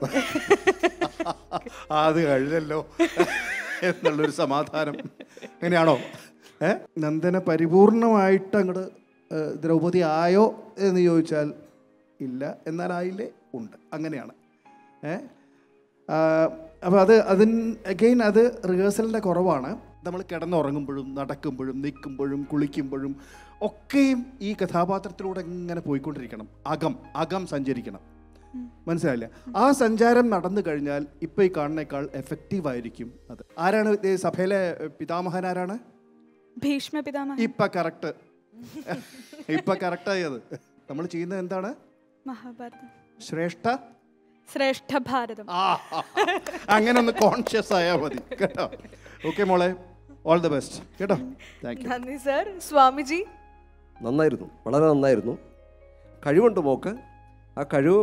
ആ, അത് കഴിഞ്ഞല്ലോ എന്നുള്ളൊരു സമാധാനം അങ്ങനെയാണോ ഏ നന്ദന പരിപൂർണമായിട്ട് അങ്ങോട്ട് ദ്രൗപദി ആയോ എന്ന് ചോദിച്ചാൽ ഇല്ല എന്നാലായില്ലേ ഉണ്ട് അങ്ങനെയാണ് ഏ അപ്പോൾ അത് അതിൻ അഗെയിൻ അത് റിഹേഴ്സലിൻ്റെ കുറവാണ് നമ്മൾ കിടന്നുറങ്ങുമ്പോഴും നടക്കുമ്പോഴും നിൽക്കുമ്പോഴും കുളിക്കുമ്പോഴും ഒക്കെയും ഈ കഥാപാത്രത്തിലൂടെ ഇങ്ങനെ പോയിക്കൊണ്ടിരിക്കണം അകം അകം സഞ്ചരിക്കണം മനസ്സിലായില്ല ആ സഞ്ചാരം നടന്നു കഴിഞ്ഞാൽ ഇപ്പം ഈ കാണുന്നേക്കാൾ എഫക്റ്റീവ് ആയിരിക്കും അത് ആരാണ് ഈ സഭയിലെ പിതാമഹൻ ആരാണ് ഭീഷ്മ പിതാമഹ ഇപ്പൊ കറക്റ്റ് ഇപ്പൊ കറക്റ്റായി അത് നമ്മൾ ചെയ്യുന്നത് എന്താണ് മഹാഭാരതം ശ്രേഷ്ഠ ശ്രേഷ്ഠ ഭാരതം ആ അങ്ങനെ ഒന്ന് കോൺഷ്യസ് ആയാൽ മതി കേട്ടോ ഓക്കെ മോളെ ഓൾ ദ ബെസ്റ്റ് കേട്ടോ താങ്ക് യു നന്ദി സാർ സ്വാമിജി നന്നായിരുന്നു വളരെ നന്നായിരുന്നു കഴിവുണ്ട് മോക്ക് ആ കഴിവ്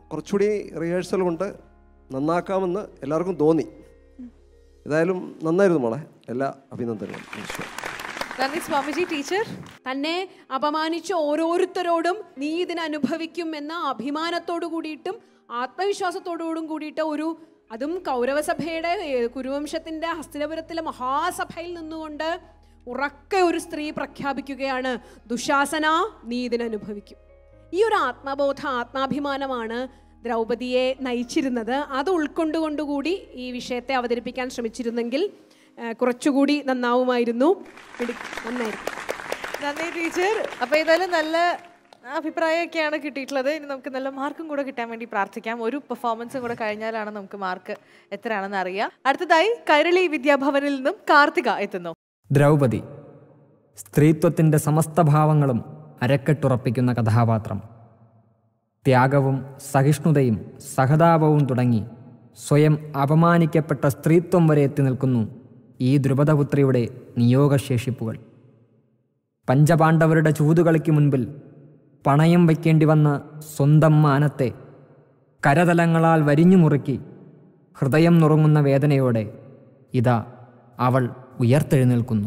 കുറച്ചുകൂടി റിഹേഴ്സൽ കൊണ്ട് നന്നാക്കാമെന്ന് എല്ലാവർക്കും തോന്നി ഏതായാലും നന്നായിരുന്നു മോളെ എല്ലാ അഭിനന്ദനങ്ങളും ഈശ്വരൻ നന്ദി സ്വാമിജി ടീച്ചർ തന്നെ അപമാനിച്ച ഓരോരുത്തരോടും നീ ഇതിന് അനുഭവിക്കും എന്ന അഭിമാനത്തോടു കൂടിയിട്ടും ആത്മവിശ്വാസത്തോടും കൂടിയിട്ട് ഒരു അതും കൗരവസഭയുടെ ഏ, കുരുവംശത്തിന്റെ ഹസ്തിനപുരത്തിലെ മഹാസഭയിൽ നിന്നുകൊണ്ട് ഉറക്കെ ഒരു സ്ത്രീ പ്രഖ്യാപിക്കുകയാണ് ദുശാസന നീ ഇതിനനുഭവിക്കും ഈ ഒരു ആത്മബോധ ആത്മാഭിമാനമാണ് ദ്രൗപദിയെ നയിച്ചിരുന്നത് അത് ഉൾക്കൊണ്ടുകൊണ്ടുകൂടി ഈ വിഷയത്തെ അവതരിപ്പിക്കാൻ ശ്രമിച്ചിരുന്നെങ്കിൽ ആ, കുറച്ചുകൂടി നന്നാവുമായിരുന്നു പിടി- നന്നായിരുന്നു നന്ദി ടീച്ചർ അപ്പൊ ഏതായാലും നല്ല അഭിപ്രായമൊക്കെയാണ് കിട്ടിയിട്ടുള്ളത് ഇനി നമുക്ക് നല്ല മാർക്കും കൂടെ കിട്ടാൻ വേണ്ടി പ്രാർത്ഥിക്കാം ഒരു പെർഫോമൻസും കൂടെ കഴിഞ്ഞാലാണ് നമുക്ക് മാർക്ക് എത്രയാണെന്ന് അറിയാം അടുത്തതായി കൈരളി വിദ്യാഭവനിൽ നിന്നും കാർത്തിക എത്തുന്നു ദ്രൗപദി സ്ത്രീത്വത്തിൻ്റെ സമസ്ത ഭാവങ്ങളും അരക്കെട്ടുറപ്പിക്കുന്ന കഥാപാത്രം ത്യാഗവും സഹിഷ്ണുതയും സഹതാപവും തുടങ്ങി സ്വയം അപമാനിക്കപ്പെട്ട സ്ത്രീത്വം വരെ എത്തി നിൽക്കുന്നു ഈ ദ്രുപദപുത്രിയുടെ നിയോഗശേഷിപ്പുകൾ പഞ്ചപാണ്ഡവരുടെ ചൂതുകളിക്ക് മുൻപിൽ പണയം വയ്ക്കേണ്ടി വന്ന സ്വന്തം മാനത്തെ കരതലങ്ങളാൽ വരിഞ്ഞു മുറുക്കി ഹൃദയം നുറുങ്ങുന്ന വേദനയോടെ ഇതാ അവൾ ഉയർത്തെഴുന്നേൽക്കുന്നു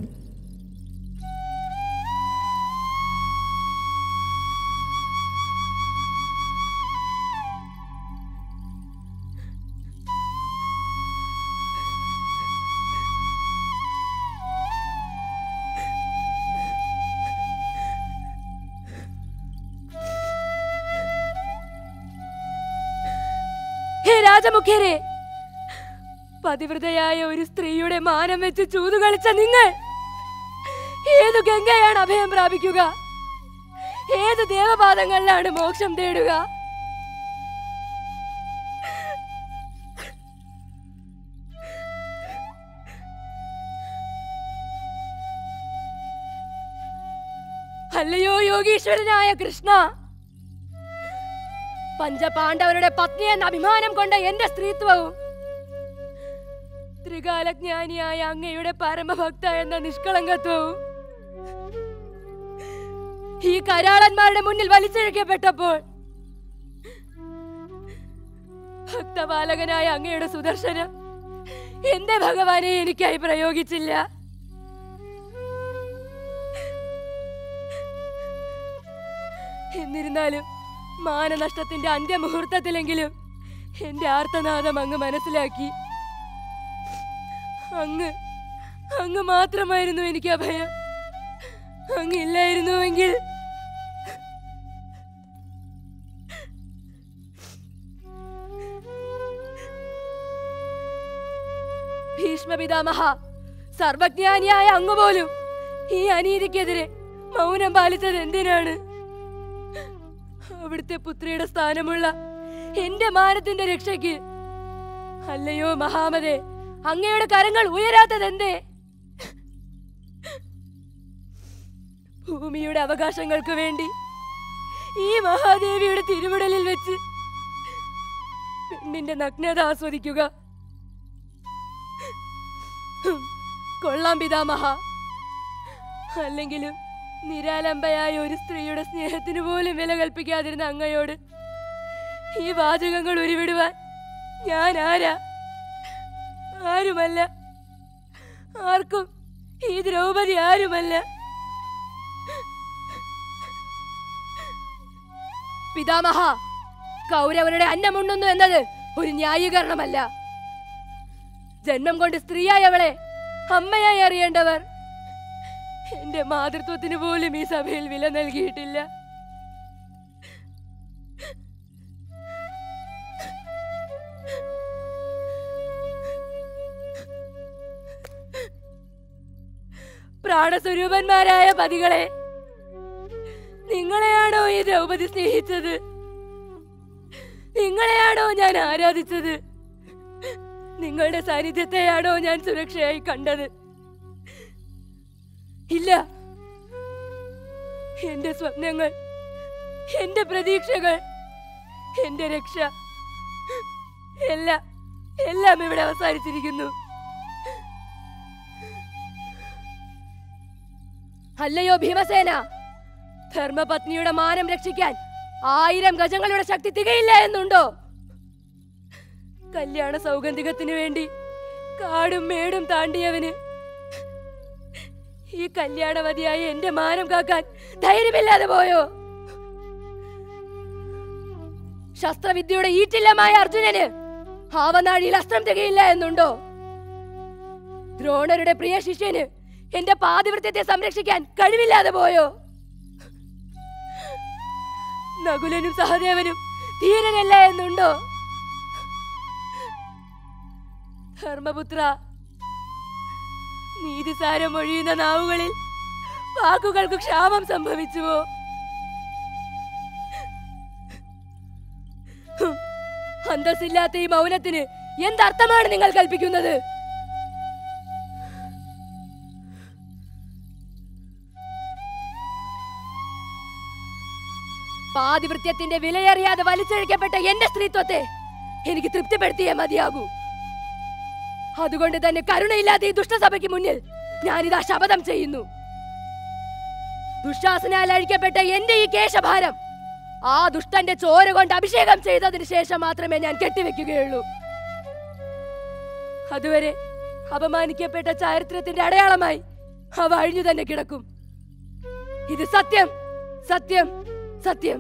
ഹേ രാജമുഖ്യരെ പതിവ്രതയായ ഒരു സ്ത്രീയുടെ മാനം വെച്ച് ചൂതു കളിച്ച നിങ്ങൾ ഏതു ഗംഗയാണ് അഭയം പ്രാപിക്കുക ഏത് ദേവപാദങ്ങളിലാണ് മോക്ഷം തേടുക അല്ലയോ യോഗീശ്വരനായ കൃഷ്ണ പഞ്ചപാണ്ഡവരുടെ പത്നി എന്ന അഭിമാനം കൊണ്ട എന്റെ സ്ത്രീത്വവും ത്രികാലജ്ഞാനിയായ അങ്ങയുടെ പരമഭക്ത എന്ന നിഷ്കളങ്കത്വവും ഈ കരാളന്മാരുടെ മുന്നിൽ വലിച്ചിഴക്കപ്പെട്ടപ്പോൾ ഭക്തപാലകനായ അങ്ങയുടെ സുദർശനം എന്റെ ഭഗവാനെ എനിക്കായി പ്രയോഗിച്ചില്ല എന്നിരുന്നാലും മാനനഷ്ടത്തിന്റെ അന്ത്യമുഹൂർത്തത്തിലെങ്കിലും എന്റെ ആർത്തനാദം അങ്ങ് മനസ്സിലാക്കി അങ്ങ് അങ്ങ് മാത്രമായിരുന്നു എനിക്ക് അഭയം അങ്ങ് ഇല്ലായിരുന്നുവെങ്കിൽ ഭീഷ്മപിതാമഹ സർവജ്ഞാനിയായ അങ്ങ് പോലും ഈ അനീതിക്കെതിരെ മൗനം പാലിച്ചത് എന്തിനാണ് അവിടുത്തെ പുത്രിയുടെ സ്ഥാനമുള്ള എന്റെ മാനത്തിന്റെ രക്ഷയ്ക്ക് അല്ലയോ മഹാമതേ അങ്ങയുടെ കരങ്ങൾ ഉയരാത്തതെന്തേ ഭൂമിയുടെ അവകാശങ്ങൾക്ക് വേണ്ടി ഈ മഹാദേവിയുടെ തിരുവിടലിൽ വെച്ച് പെണ്ണിന്റെ നഗ്നത ആസ്വദിക്കുക ഹും, കൊള്ളാം പിതാമഹ അല്ലെങ്കിലും നിരാലംബയായ ഒരു സ്ത്രീയുടെ സ്നേഹത്തിന് പോലും വില കൽപ്പിക്കാതിരുന്ന അങ്ങയോട് ഈ വാചകങ്ങൾ ഉരുവിടുവാൻ ഞാൻ ആരാ ആരുമല്ല ആർക്കും ഈ ദ്രൗപദി ആരുമല്ല പിതാമഹ കൗരവരുടെ അന്നമുണ്ണുന്നു എന്നത് ഒരു ന്യായീകരണമല്ല ജന്മം കൊണ്ട് സ്ത്രീയായവളെ അമ്മയായി അറിയേണ്ടവർ എന്റെ മാതൃത്വത്തിന് പോലും ഈ സഭയിൽ വില നൽകിയിട്ടില്ല പ്രാണസ്വരൂപന്മാരായ പതികളെ നിങ്ങളെയാണോ ഈ ദ്രൗപദി സ്നേഹിച്ചത് നിങ്ങളെയാണോ ഞാൻ ആരാധിച്ചത് നിങ്ങളുടെ സാന്നിധ്യത്തെയാണോ ഞാൻ സുരക്ഷയായി കണ്ടത് ഇല്ല എന്റെ സ്വപ്നങ്ങൾ എന്റെ പ്രതീക്ഷകൾ എന്റെ രക്ഷ എല്ലാം എല്ലാം ഇവിടെ അവസാനിച്ചിരിക്കുന്നു അല്ലയോ ഭീമസേന ധർമ്മപത്നിയുടെ മാനം രക്ഷിക്കാൻ ആയിരം ഗജങ്ങളുടെ ശക്തി തികയില്ല എന്നുണ്ടോ കല്യാണ സൗഗന്ധികത്തിന് വേണ്ടി കാടും മേടും താണ്ടിയവന് ഈ കല്യാണവതിയായ എന്റെ മാനം കാക്കാൻ ധൈര്യമില്ലാതെ പോയോ ശസ്ത്രവിദ്യയുടെ ഈറ്റില്ലമായ അർജുനന് ആവനാഴിയിൽ അസ്ത്രം തികയില്ല എന്നുണ്ടോ ദ്രോണരുടെ പ്രിയ ശിഷ്യന് എന്റെ പാതിവൃത്യത്തെ സംരക്ഷിക്കാൻ കഴിവില്ലാതെ പോയോ നകുലനും സഹദേവനും ധീരനല്ല എന്നുണ്ടോ ധർമ്മപുത്ര നീതിസാരം ഒഴിയുന്ന നാവുകളിൽ വാക്കുകൾക്ക് ക്ഷാമം സംഭവിച്ചുവോ ഹും, അന്തസ്സില്ലാത്ത ഈ മൗനത്തിന് എന്തർത്ഥമാണ് നിങ്ങൾ കൽപ്പിക്കുന്നത് പാതിവൃത്യത്തിന്റെ വിലയറിയാതെ വലിച്ചഴിക്കപ്പെട്ട എന്റെ സ്ത്രീത്വത്തെ എനിക്ക് തൃപ്തിപ്പെടുത്തിയേ മതിയാകൂ അതുകൊണ്ട് തന്നെ കരുണയില്ലാത്ത ഈ ദുഷ്ടസഭയ്ക്ക് മുന്നിൽ ഞാനിതാ ശപഥം ചെയ്യുന്നു ദുശാസനാൽ അഴിക്കപ്പെട്ട എന്റെ ഈ കേശഭാരം ആ ദുഷ്ടന്റെ ചോര കൊണ്ട് അഭിഷേകം ചെയ്തതിന് ശേഷം മാത്രമേ ഞാൻ കെട്ടിവെക്കുകയുള്ളൂ അതുവരെ അപമാനിക്കപ്പെട്ട ചരിത്രത്തിന്റെ അടയാളമായി അവ അഴിഞ്ഞു തന്നെ കിടക്കും ഇത് സത്യം സത്യം സത്യം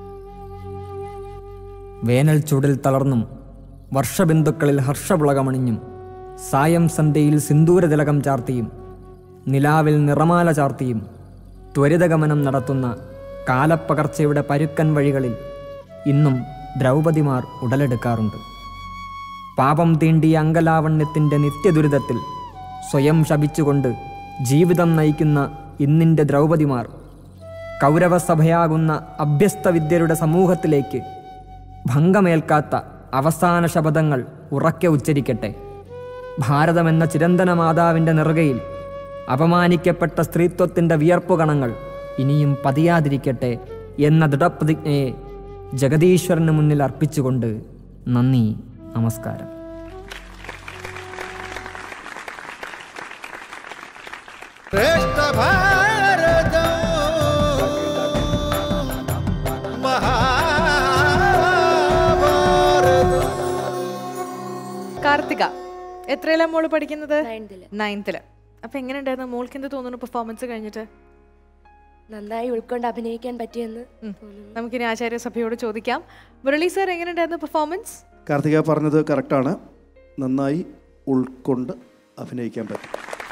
വേനൽ ചൂടിൽ തളർന്നും വർഷബിന്ദുക്കളിൽ ഹർഷപുളകമണിഞ്ഞും സായം സന്ധ്യയിൽ സിന്ദൂരതിലകം ചാർത്തിയും നിലാവിൽ നിറമാല ചാർത്തിയും ത്വരിതഗമനം നടത്തുന്ന കാലപ്പകർച്ചയുടെ പരുക്കൻ വഴികളിൽ ഇന്നും ദ്രൗപദിമാർ ഉടലെടുക്കാറുണ്ട് പാപം തീണ്ടിയ അങ്കലാവണ്യത്തിൻ്റെ നിത്യദുരിതത്തിൽ സ്വയം ശപിച്ചുകൊണ്ട് ജീവിതം നയിക്കുന്ന ഇന്നിൻ്റെ ദ്രൗപദിമാർ കൗരവസഭയാകുന്ന അഭ്യസ്തവിദ്യരുടെ സമൂഹത്തിലേക്ക് ഭംഗമേൽക്കാത്ത അവസാന ശപഥങ്ങൾ ഉറക്കെ ഉച്ചരിക്കട്ടെ ഭാരതമെന്ന ചിരന്തന മാതാവിൻ്റെ നെറുകയിൽ അപമാനിക്കപ്പെട്ട സ്ത്രീത്വത്തിൻ്റെ വിയർപ്പുകണങ്ങൾ ഇനിയും പതിയാതിരിക്കട്ടെ എന്ന ദൃഢപ്രതിജ്ഞയെ ജഗദീശ്വരന് മുന്നിൽ അർപ്പിച്ചുകൊണ്ട് നന്ദി നമസ്കാരം ಶ್ರೇಷ್ಠ ಭಾರತ ಮಹಾಭಾರತ കാർത്തിക എത്രയിലാ മോള് പഠിക്കുന്നത് നയൻത്തില് അപ്പൊ എങ്ങനെയുണ്ടായിരുന്നു മോൾക്ക് എന്ത് തോന്നുന്നു പെർഫോമൻസ് കഴിഞ്ഞിട്ട് നന്നായി ഉൾക്കൊണ്ട് അഭിനയിക്കാൻ പറ്റിയെന്ന് തോന്നുന്നു നമുക്കിനി ആചാര്യസഭയോട് ചോദിക്കാം മുരളി സാർ എങ്ങനെയുണ്ടായിരുന്നു പെർഫോമൻസ് കാർത്തിക പറഞ്ഞത് കറക്റ്റാണ് നന്നായി ഉൾക്കൊണ്ട് അഭിനയിക്കാൻ പറ്റും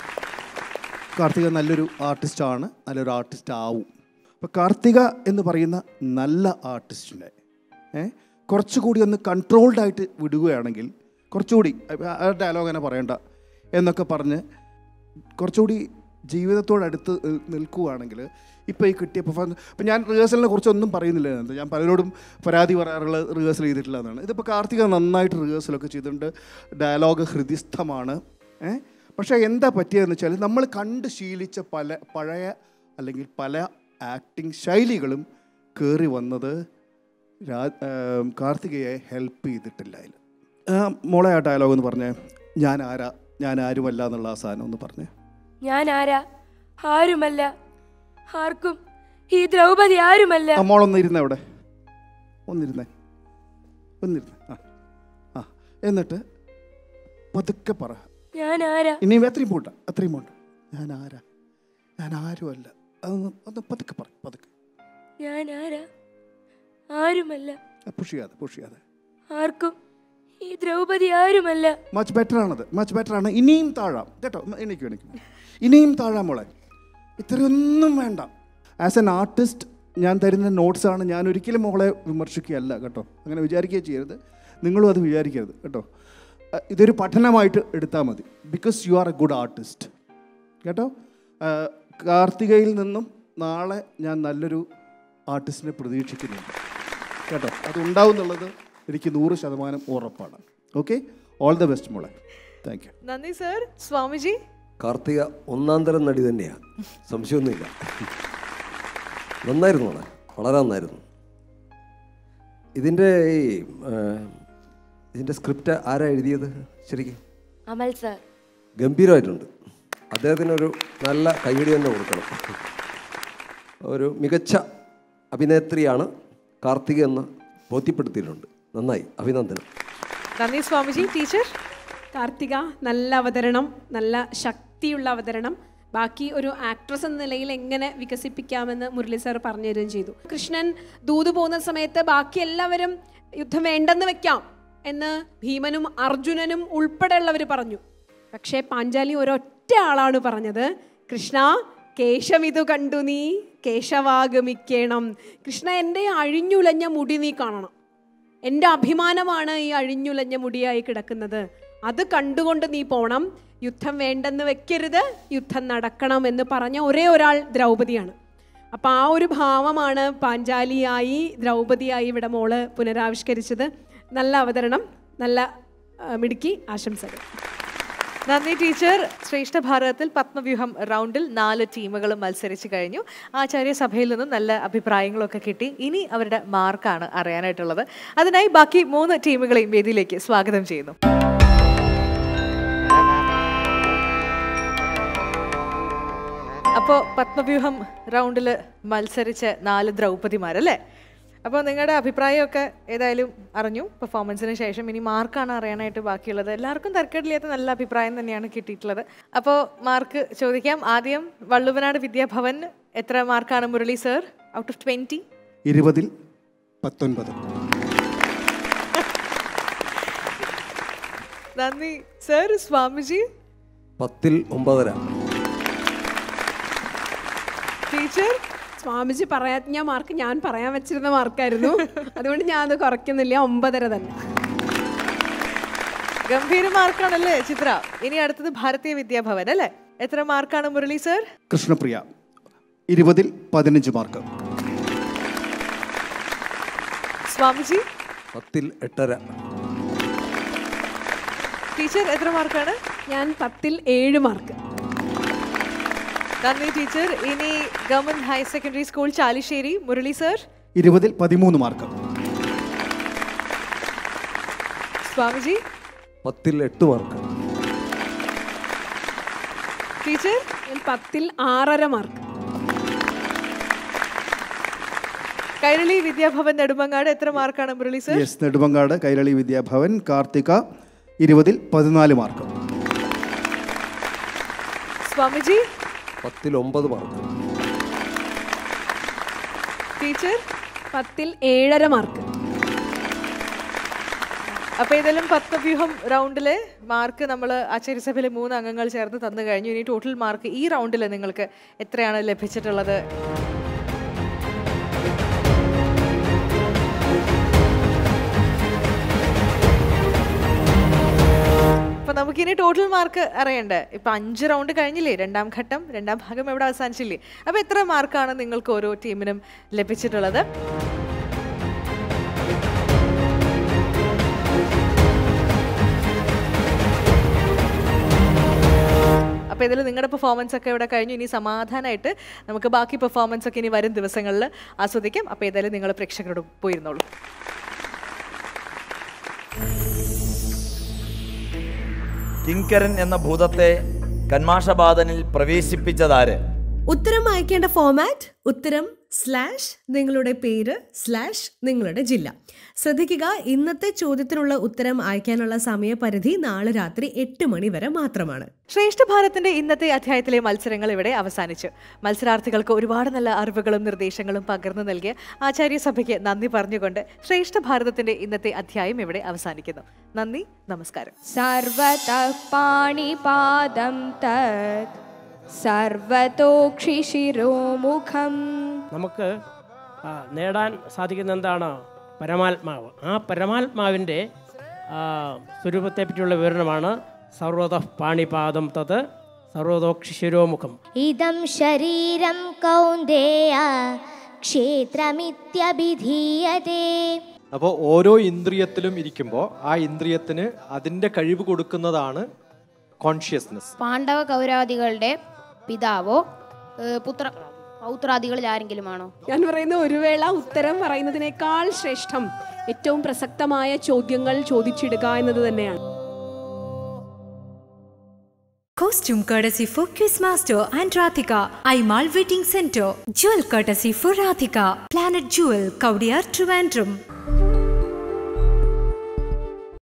കാർത്തിക നല്ലൊരു ആർട്ടിസ്റ്റാണ് നല്ലൊരു ആർട്ടിസ്റ്റ് ആവും അപ്പോൾ കാർത്തിക എന്ന് പറയുന്ന നല്ല ആർട്ടിസ്റ്റിനെ ഏ കുറച്ചുകൂടി ഒന്ന് കൺട്രോൾഡ് ആയിട്ട് വിടുകയാണെങ്കിൽ കുറച്ചുകൂടി ആ ഡയലോഗ് തന്നെ പറയണ്ട എന്നൊക്കെ പറഞ്ഞ് കുറച്ചുകൂടി ജീവിതത്തോടടുത്ത് നി- നിൽക്കുകയാണെങ്കിൽ ഇപ്പോൾ ഈ കിട്ടിയ പെർഫോമൻസ് ഇപ്പം ഞാൻ റിഹേഴ്സലിനെ കുറിച്ചൊന്നും പറയുന്നില്ല ഇതിനകത്ത്. ഞാൻ പലരോടും പരാതി പറയാറുള്ള റിഹേഴ്സൽ ചെയ്തിട്ടില്ല എന്നാണ് ഇതിപ്പോൾ കാർത്തിക നന്നായിട്ട് റിഹേഴ്സലൊക്കെ ചെയ്തിട്ടുണ്ട് ഡയലോഗ് ഹൃദിസ്ഥമാണ് ഏ പക്ഷേ എന്താ പറ്റിയതെന്ന് വെച്ചാൽ നമ്മൾ കണ്ട് ശീലിച്ച പല പഴയ അല്ലെങ്കിൽ പല ആക്ടിങ് ശൈലികളും കയറി വന്നത് രാ ഏം, കാർത്തികയെ ഹെൽപ്പ് ചെയ്തിട്ടില്ല അതിൽ മോളെ ആ ഡയലോഗ് എന്ന് പറഞ്ഞേ ഞാൻ ആരാ ഞാൻ ആരുമല്ല എന്നുള്ള ആ സാധനം ഒന്ന് പറഞ്ഞേ ഞാൻ ആരാ ആരുമല്ല ആർക്കും ഈ ദ്രൗപദി ആരുമല്ല ആ മോളൊന്ന് ഇരുന്നേ അവിടെ ഒന്നിരുന്നേ ഒന്നിരുന്നേ ആ ആ എന്നിട്ട് പതുക്കെ പറ ഞാൻ ആരാ ഇനിയും എത്രയും പോണ്ട അത്രയും പോണ്ട ഞാൻ ആരാ ഞാൻ ആരുമല്ല അതൊന്ന് ഒന്ന് പതുക്കെ പറ പതുക്കെ ഞാൻ ആരാ ആരുമല്ല പുഷ് ചെയ്യാതെ പുഷ് ചെയ്യാതെ ആർക്കും ഈ ദ്രൗപദി ആരുമല്ല മച്ച് ബെറ്റർ ആണത് മച്ച് ബെറ്റർ ആണ് ഇനിയും താഴാം കേട്ടോ എനിക്കും എനിക്കും ഇനിയും താഴാം മോളെ ഇത്രയൊന്നും വേണ്ട ആസ് എൻ ആർട്ടിസ്റ്റ് ഞാൻ തരുന്ന നോട്ട്സാണ് ഞാൻ ഒരിക്കലും മോളെ വിമർശിക്കുകയല്ല കേട്ടോ അങ്ങനെ വിചാരിക്കുകയും ചെയ്യരുത് നിങ്ങളും അത് വിചാരിക്കരുത് കേട്ടോ അഹ് ഇതൊരു പഠനമായിട്ട് എടുത്താൽ മതി because you are a good artist കേട്ടോ അഹ് കാർത്തികയിൽ നിന്നും നാളെ ഞാൻ നല്ലൊരു ആർട്ടിസ്റ്റിനെ പ്രതീക്ഷിക്കുന്നുണ്ട് കേട്ടോ അത് ഉണ്ടാവും എന്നുള്ളത് എനിക്ക് നൂറ് ശതമാനം ഉറപ്പാണ് ഓക്കെ ഓൾ ദ ബെസ്റ്റ് മോളെ താങ്ക് യു നന്ദി സർ സ്വാമിജി കാർത്തിക ഒന്നാം തരം നടി തന്നെയാണ് സംശയമൊന്നുമില്ല നന്നായിരുന്നു മോളെ വളരെ നന്നായിരുന്നു ഇതിൻ്റെ ഈ ആ, ഇതിൻ്റെ സ്ക്രിപ്റ്റ് ആരാ എഴുതിയത് ശരിക്കും അമൽ സർ ഗംഭീരമായിട്ടുണ്ട് അദ്ദേഹത്തിനൊരു നല്ല കൈയടി തന്നെ കൊടുക്കണം ഒരു മികച്ച അഭിനേത്രിയാണ് കാർത്തിക എന്ന് ബോധ്യപ്പെടുത്തിയിട്ടുണ്ട് നന്നായി അഭിനന്ദനം നന്ദി സ്വാമിജി ടീച്ചർ കാർത്തിക നല്ല അവതരണം നല്ല ശക്തിയുള്ള അവതരണം ബാക്കി ഒരു ആക്ട്രസ് എന്ന നിലയിൽ എങ്ങനെ വികസിപ്പിക്കാമെന്ന് മുരളി സാർ പറഞ്ഞു തരുകയും ചെയ്തു കൃഷ്ണൻ ദൂത് പോകുന്ന സമയത്ത് ബാക്കി എല്ലാവരും യുദ്ധം വേണ്ടെന്ന് വെക്കാം എന്ന് ഭീമനും അർജുനനും ഉൾപ്പെടെയുള്ളവർ പറഞ്ഞു പക്ഷേ പാഞ്ചാലി ഒരൊറ്റ ആളാണ് പറഞ്ഞത് കൃഷ്ണ കേശമിതു കണ്ടു നീ കേശവാഗമിക്കണം കൃഷ്ണ എൻ്റെ അഴിഞ്ഞുലഞ്ഞ മുടി നീ കാണണം എൻ്റെ അഭിമാനമാണ് ഈ അഴിഞ്ഞുലഞ്ഞ മുടിയായി കിടക്കുന്നത് അത് കണ്ടുകൊണ്ട് നീ പോണം യുദ്ധം വേണ്ടെന്ന് വെക്കരുത് യുദ്ധം നടക്കണം എന്ന് പറഞ്ഞ ഒരേ ഒരാൾ ദ്രൗപദിയാണ് അപ്പം ആ ഒരു ഭാവമാണ് പാഞ്ചാലിയായി ദ്രൗപദിയായി ഇവിടെ മോള് പുനരാവിഷ്കരിച്ചത് നല്ല അവതരണം നല്ല ആ, മിടുക്കി ആശംസകൾ നന്ദി ടീച്ചർ ശ്രേഷ്ഠ ഭാരതത്തിൽ പത്മവ്യൂഹം റൗണ്ടിൽ നാല് ടീമുകളും മത്സരിച്ചു കഴിഞ്ഞു ആചാര്യ സഭയിൽ നിന്നും നല്ല അഭിപ്രായങ്ങളൊക്കെ കിട്ടി ഇനി അവരുടെ മാർക്കാണ് അറിയാനായിട്ടുള്ളത് അതിനായി ബാക്കി മൂന്ന് ടീമുകളെയും വേദിയിലേക്ക് സ്വാഗതം ചെയ്യുന്നു അപ്പോൾ പത്മവ്യൂഹം റൗണ്ടിൽ മത്സരിച്ച നാല് ദ്രൗപതിമാരല്ലേ അപ്പോൾ നിങ്ങളുടെ അഭിപ്രായമൊക്കെ ഏതായാലും അറിഞ്ഞു പെർഫോമൻസിന് ശേഷം ഇനി മാർക്കാണ് അറിയാനായിട്ട് ബാക്കിയുള്ളത് എല്ലാവർക്കും തർക്കമില്ലാത്ത നല്ല അഭിപ്രായം തന്നെയാണ് കിട്ടിയിട്ടുള്ളത് അപ്പോൾ മാർക്ക് ചോദിക്കാം ആദ്യം വള്ളുവനാട് വിദ്യാഭവൻ എത്ര മാർക്കാണ് Murali sir out of twenty ഇരുപതിൽ പത്തൊൻപത് നന്ദി സർ സ്വാമിജി പത്തിൽ ഒമ്പതര ടീച്ചർ സ്വാമിജി പറയാഞ്ഞ മാർക്ക് ഞാൻ പറയാൻ വെച്ചിരുന്ന മാർക്കായിരുന്നു അതുകൊണ്ട് ഞാൻ അത് കുറയ്ക്കുന്നില്ല ഒമ്പതര തന്നെ ഗംഭീര മാർക്കാണല്ലേ ചിത്ര ഇനി അടുത്തത് ഭാരതീയ വിദ്യാഭവൻ അല്ലേ എത്ര മാർക്കാണ് മുരളി സർ കൃഷ്ണപ്രിയ ഇരുപതിൽ പതിനഞ്ച് മാർക്ക് സ്വാമിജി പത്തിൽ എട്ടര ടീച്ചർ എത്ര മാർക്കാണ് ഞാൻ പത്തിൽ ഏഴ് മാർക്ക് നന്ദി ടീച്ചർ ഇനി government higher secondary school Chalissery Murali sir ഇരുപതിൽ പതിമൂന്ന് മാർക്ക് സ്വാമിജി പത്തിൽ എട്ട് മാർക്ക് ടീച്ചർ ഞാൻ പത്തിൽ ആറര മാർക്ക് കൈരളി വിദ്യാഭവൻ നെടുമങ്ങാട് എത്ര മാർക്കാണ് മുരളി സർ എസ് നെടുമങ്ങാട് കൈരളി വിദ്യാഭവൻ കാർത്തിക ഇരുപതിൽ പതിനാല് മാർക്ക് സ്വാമിജി പത്തിൽ ഒമ്പത് മാർക്ക് ടീച്ചർ പത്തിൽ ഏഴര മാർക്ക് അപ്പൊ ഏതായാലും പത്മവ്യൂഹം റൗണ്ടിലെ മാർക്ക് നമ്മൾ ആചാര്യസഭയിലെ മൂന്ന് അംഗങ്ങൾ ചേർന്ന് തന്നു കഴിഞ്ഞു ഇനി ടോട്ടൽ മാർക്ക് ഈ റൗണ്ടിൽ നിങ്ങൾക്ക് എത്രയാണ് ലഭിച്ചിട്ടുള്ളത് അപ്പൊ നമുക്കിനി ടോട്ടൽ മാർക്ക് അറിയണ്ടേ ഇപ്പൊ അഞ്ച് റൗണ്ട് കഴിഞ്ഞില്ലേ രണ്ടാം ഘട്ടം രണ്ടാം ഭാഗം എവിടെ അവസാനിച്ചില്ലേ അപ്പൊ എത്ര മാർക്കാണ് നിങ്ങൾക്ക് ഓരോ ടീമിനും ലഭിച്ചിട്ടുള്ളത് അപ്പോൾ ഇതിൽ നിങ്ങളുടെ പെർഫോമൻസ് ഒക്കെ ഇവിടെ കഴിഞ്ഞു ഇനി സമാധാനമായിട്ട് നമുക്ക് ബാക്കി പെർഫോമൻസ് ഒക്കെ ഇനി വരും ദിവസങ്ങളിൽ ആസ്വദിക്കാം അപ്പോൾ ഏതായാലും നിങ്ങൾ പ്രേക്ഷകരോട് പോയിരുന്നോളൂ കിങ്കരൻ എന്ന ഭൂതത്തെ കന്മാഷബാധനിൽ പ്രവേശിപ്പിച്ചതാര് ഉത്തരം അയക്കേണ്ട ഫോമാറ്റ് ഉത്തരം സ്ലാഷ് നിങ്ങളുടെ പേര് സ്ലാഷ് നിങ്ങളുടെ ജില്ല ശ്രദ്ധിക്കുക ഇന്നത്തെ ചോദ്യത്തിനുള്ള ഉത്തരം അയക്കാനുള്ള സമയപരിധി നാളെ രാത്രി എട്ട് മണി വരെ മാത്രമാണ് ശ്രേഷ്ഠ ഭാരത്തിന്റെ ഇന്നത്തെ അധ്യായത്തിലെ മത്സരങ്ങൾ ഇവിടെ അവസാനിച്ചു മത്സരാർത്ഥികൾക്ക് ഒരുപാട് നല്ല അറിവുകളും നിർദ്ദേശങ്ങളും പകർന്നു നൽകിയ ആചാര്യസഭയ്ക്ക് നന്ദി പറഞ്ഞുകൊണ്ട് ശ്രേഷ്ഠ ഭാരതത്തിന്റെ ഇന്നത്തെ അധ്യായം ഇവിടെ അവസാനിക്കുന്നു നന്ദി നമസ്കാരം सर्वतः पाणिपादं तत् സർവതോക്ഷിശിരോമുഖം നമുക്ക് ആ, നേടാൻ സാധിക്കുന്ന എന്താണ് പരമാത്മാവ് ആ പരമാത്മാവിൻ്റെ ആ, സ്വരൂപത്തെ പറ്റിയുള്ള വിവരണമാണ് സർവത പാണിപാദം തത് സർവതോക്ഷിശിരോമുഖം ഇതം ശരീരം കൗന്ദേയ ക്ഷേത്രമിത്യഭിധീയതേ അപ്പോൾ ഓരോ ഇന്ദ്രിയത്തിലും ഇരിക്കുമ്പോൾ ആ ഇന്ദ്രിയത്തിന് അതിൻ്റെ കഴിവ് കൊടുക്കുന്നതാണ് കോൺഷ്യസ്നെസ് പാണ്ഡവ കൗരാദികളുടെ പിതാവോ ഏഹ് പുത്ര പൗത്രാദികളിൽ ആരെങ്കിലുമാണോ ഞാൻ പറയുന്ന ഒരു വേള ഉത്തരം പറയുന്നതിനേക്കാൾ ശ്രേഷ്ഠം ഏറ്റവും പ്രസക്തമായ ചോദ്യങ്ങൾ ചോദിച്ചിടുക എന്നത് തന്നെയാണ് Costume courtesy for Quizmaster and Rathika. Aimal Wedding Center. Jewel courtesy for Rathika. Planet Jewel, Kaudiyar, Trivandrum.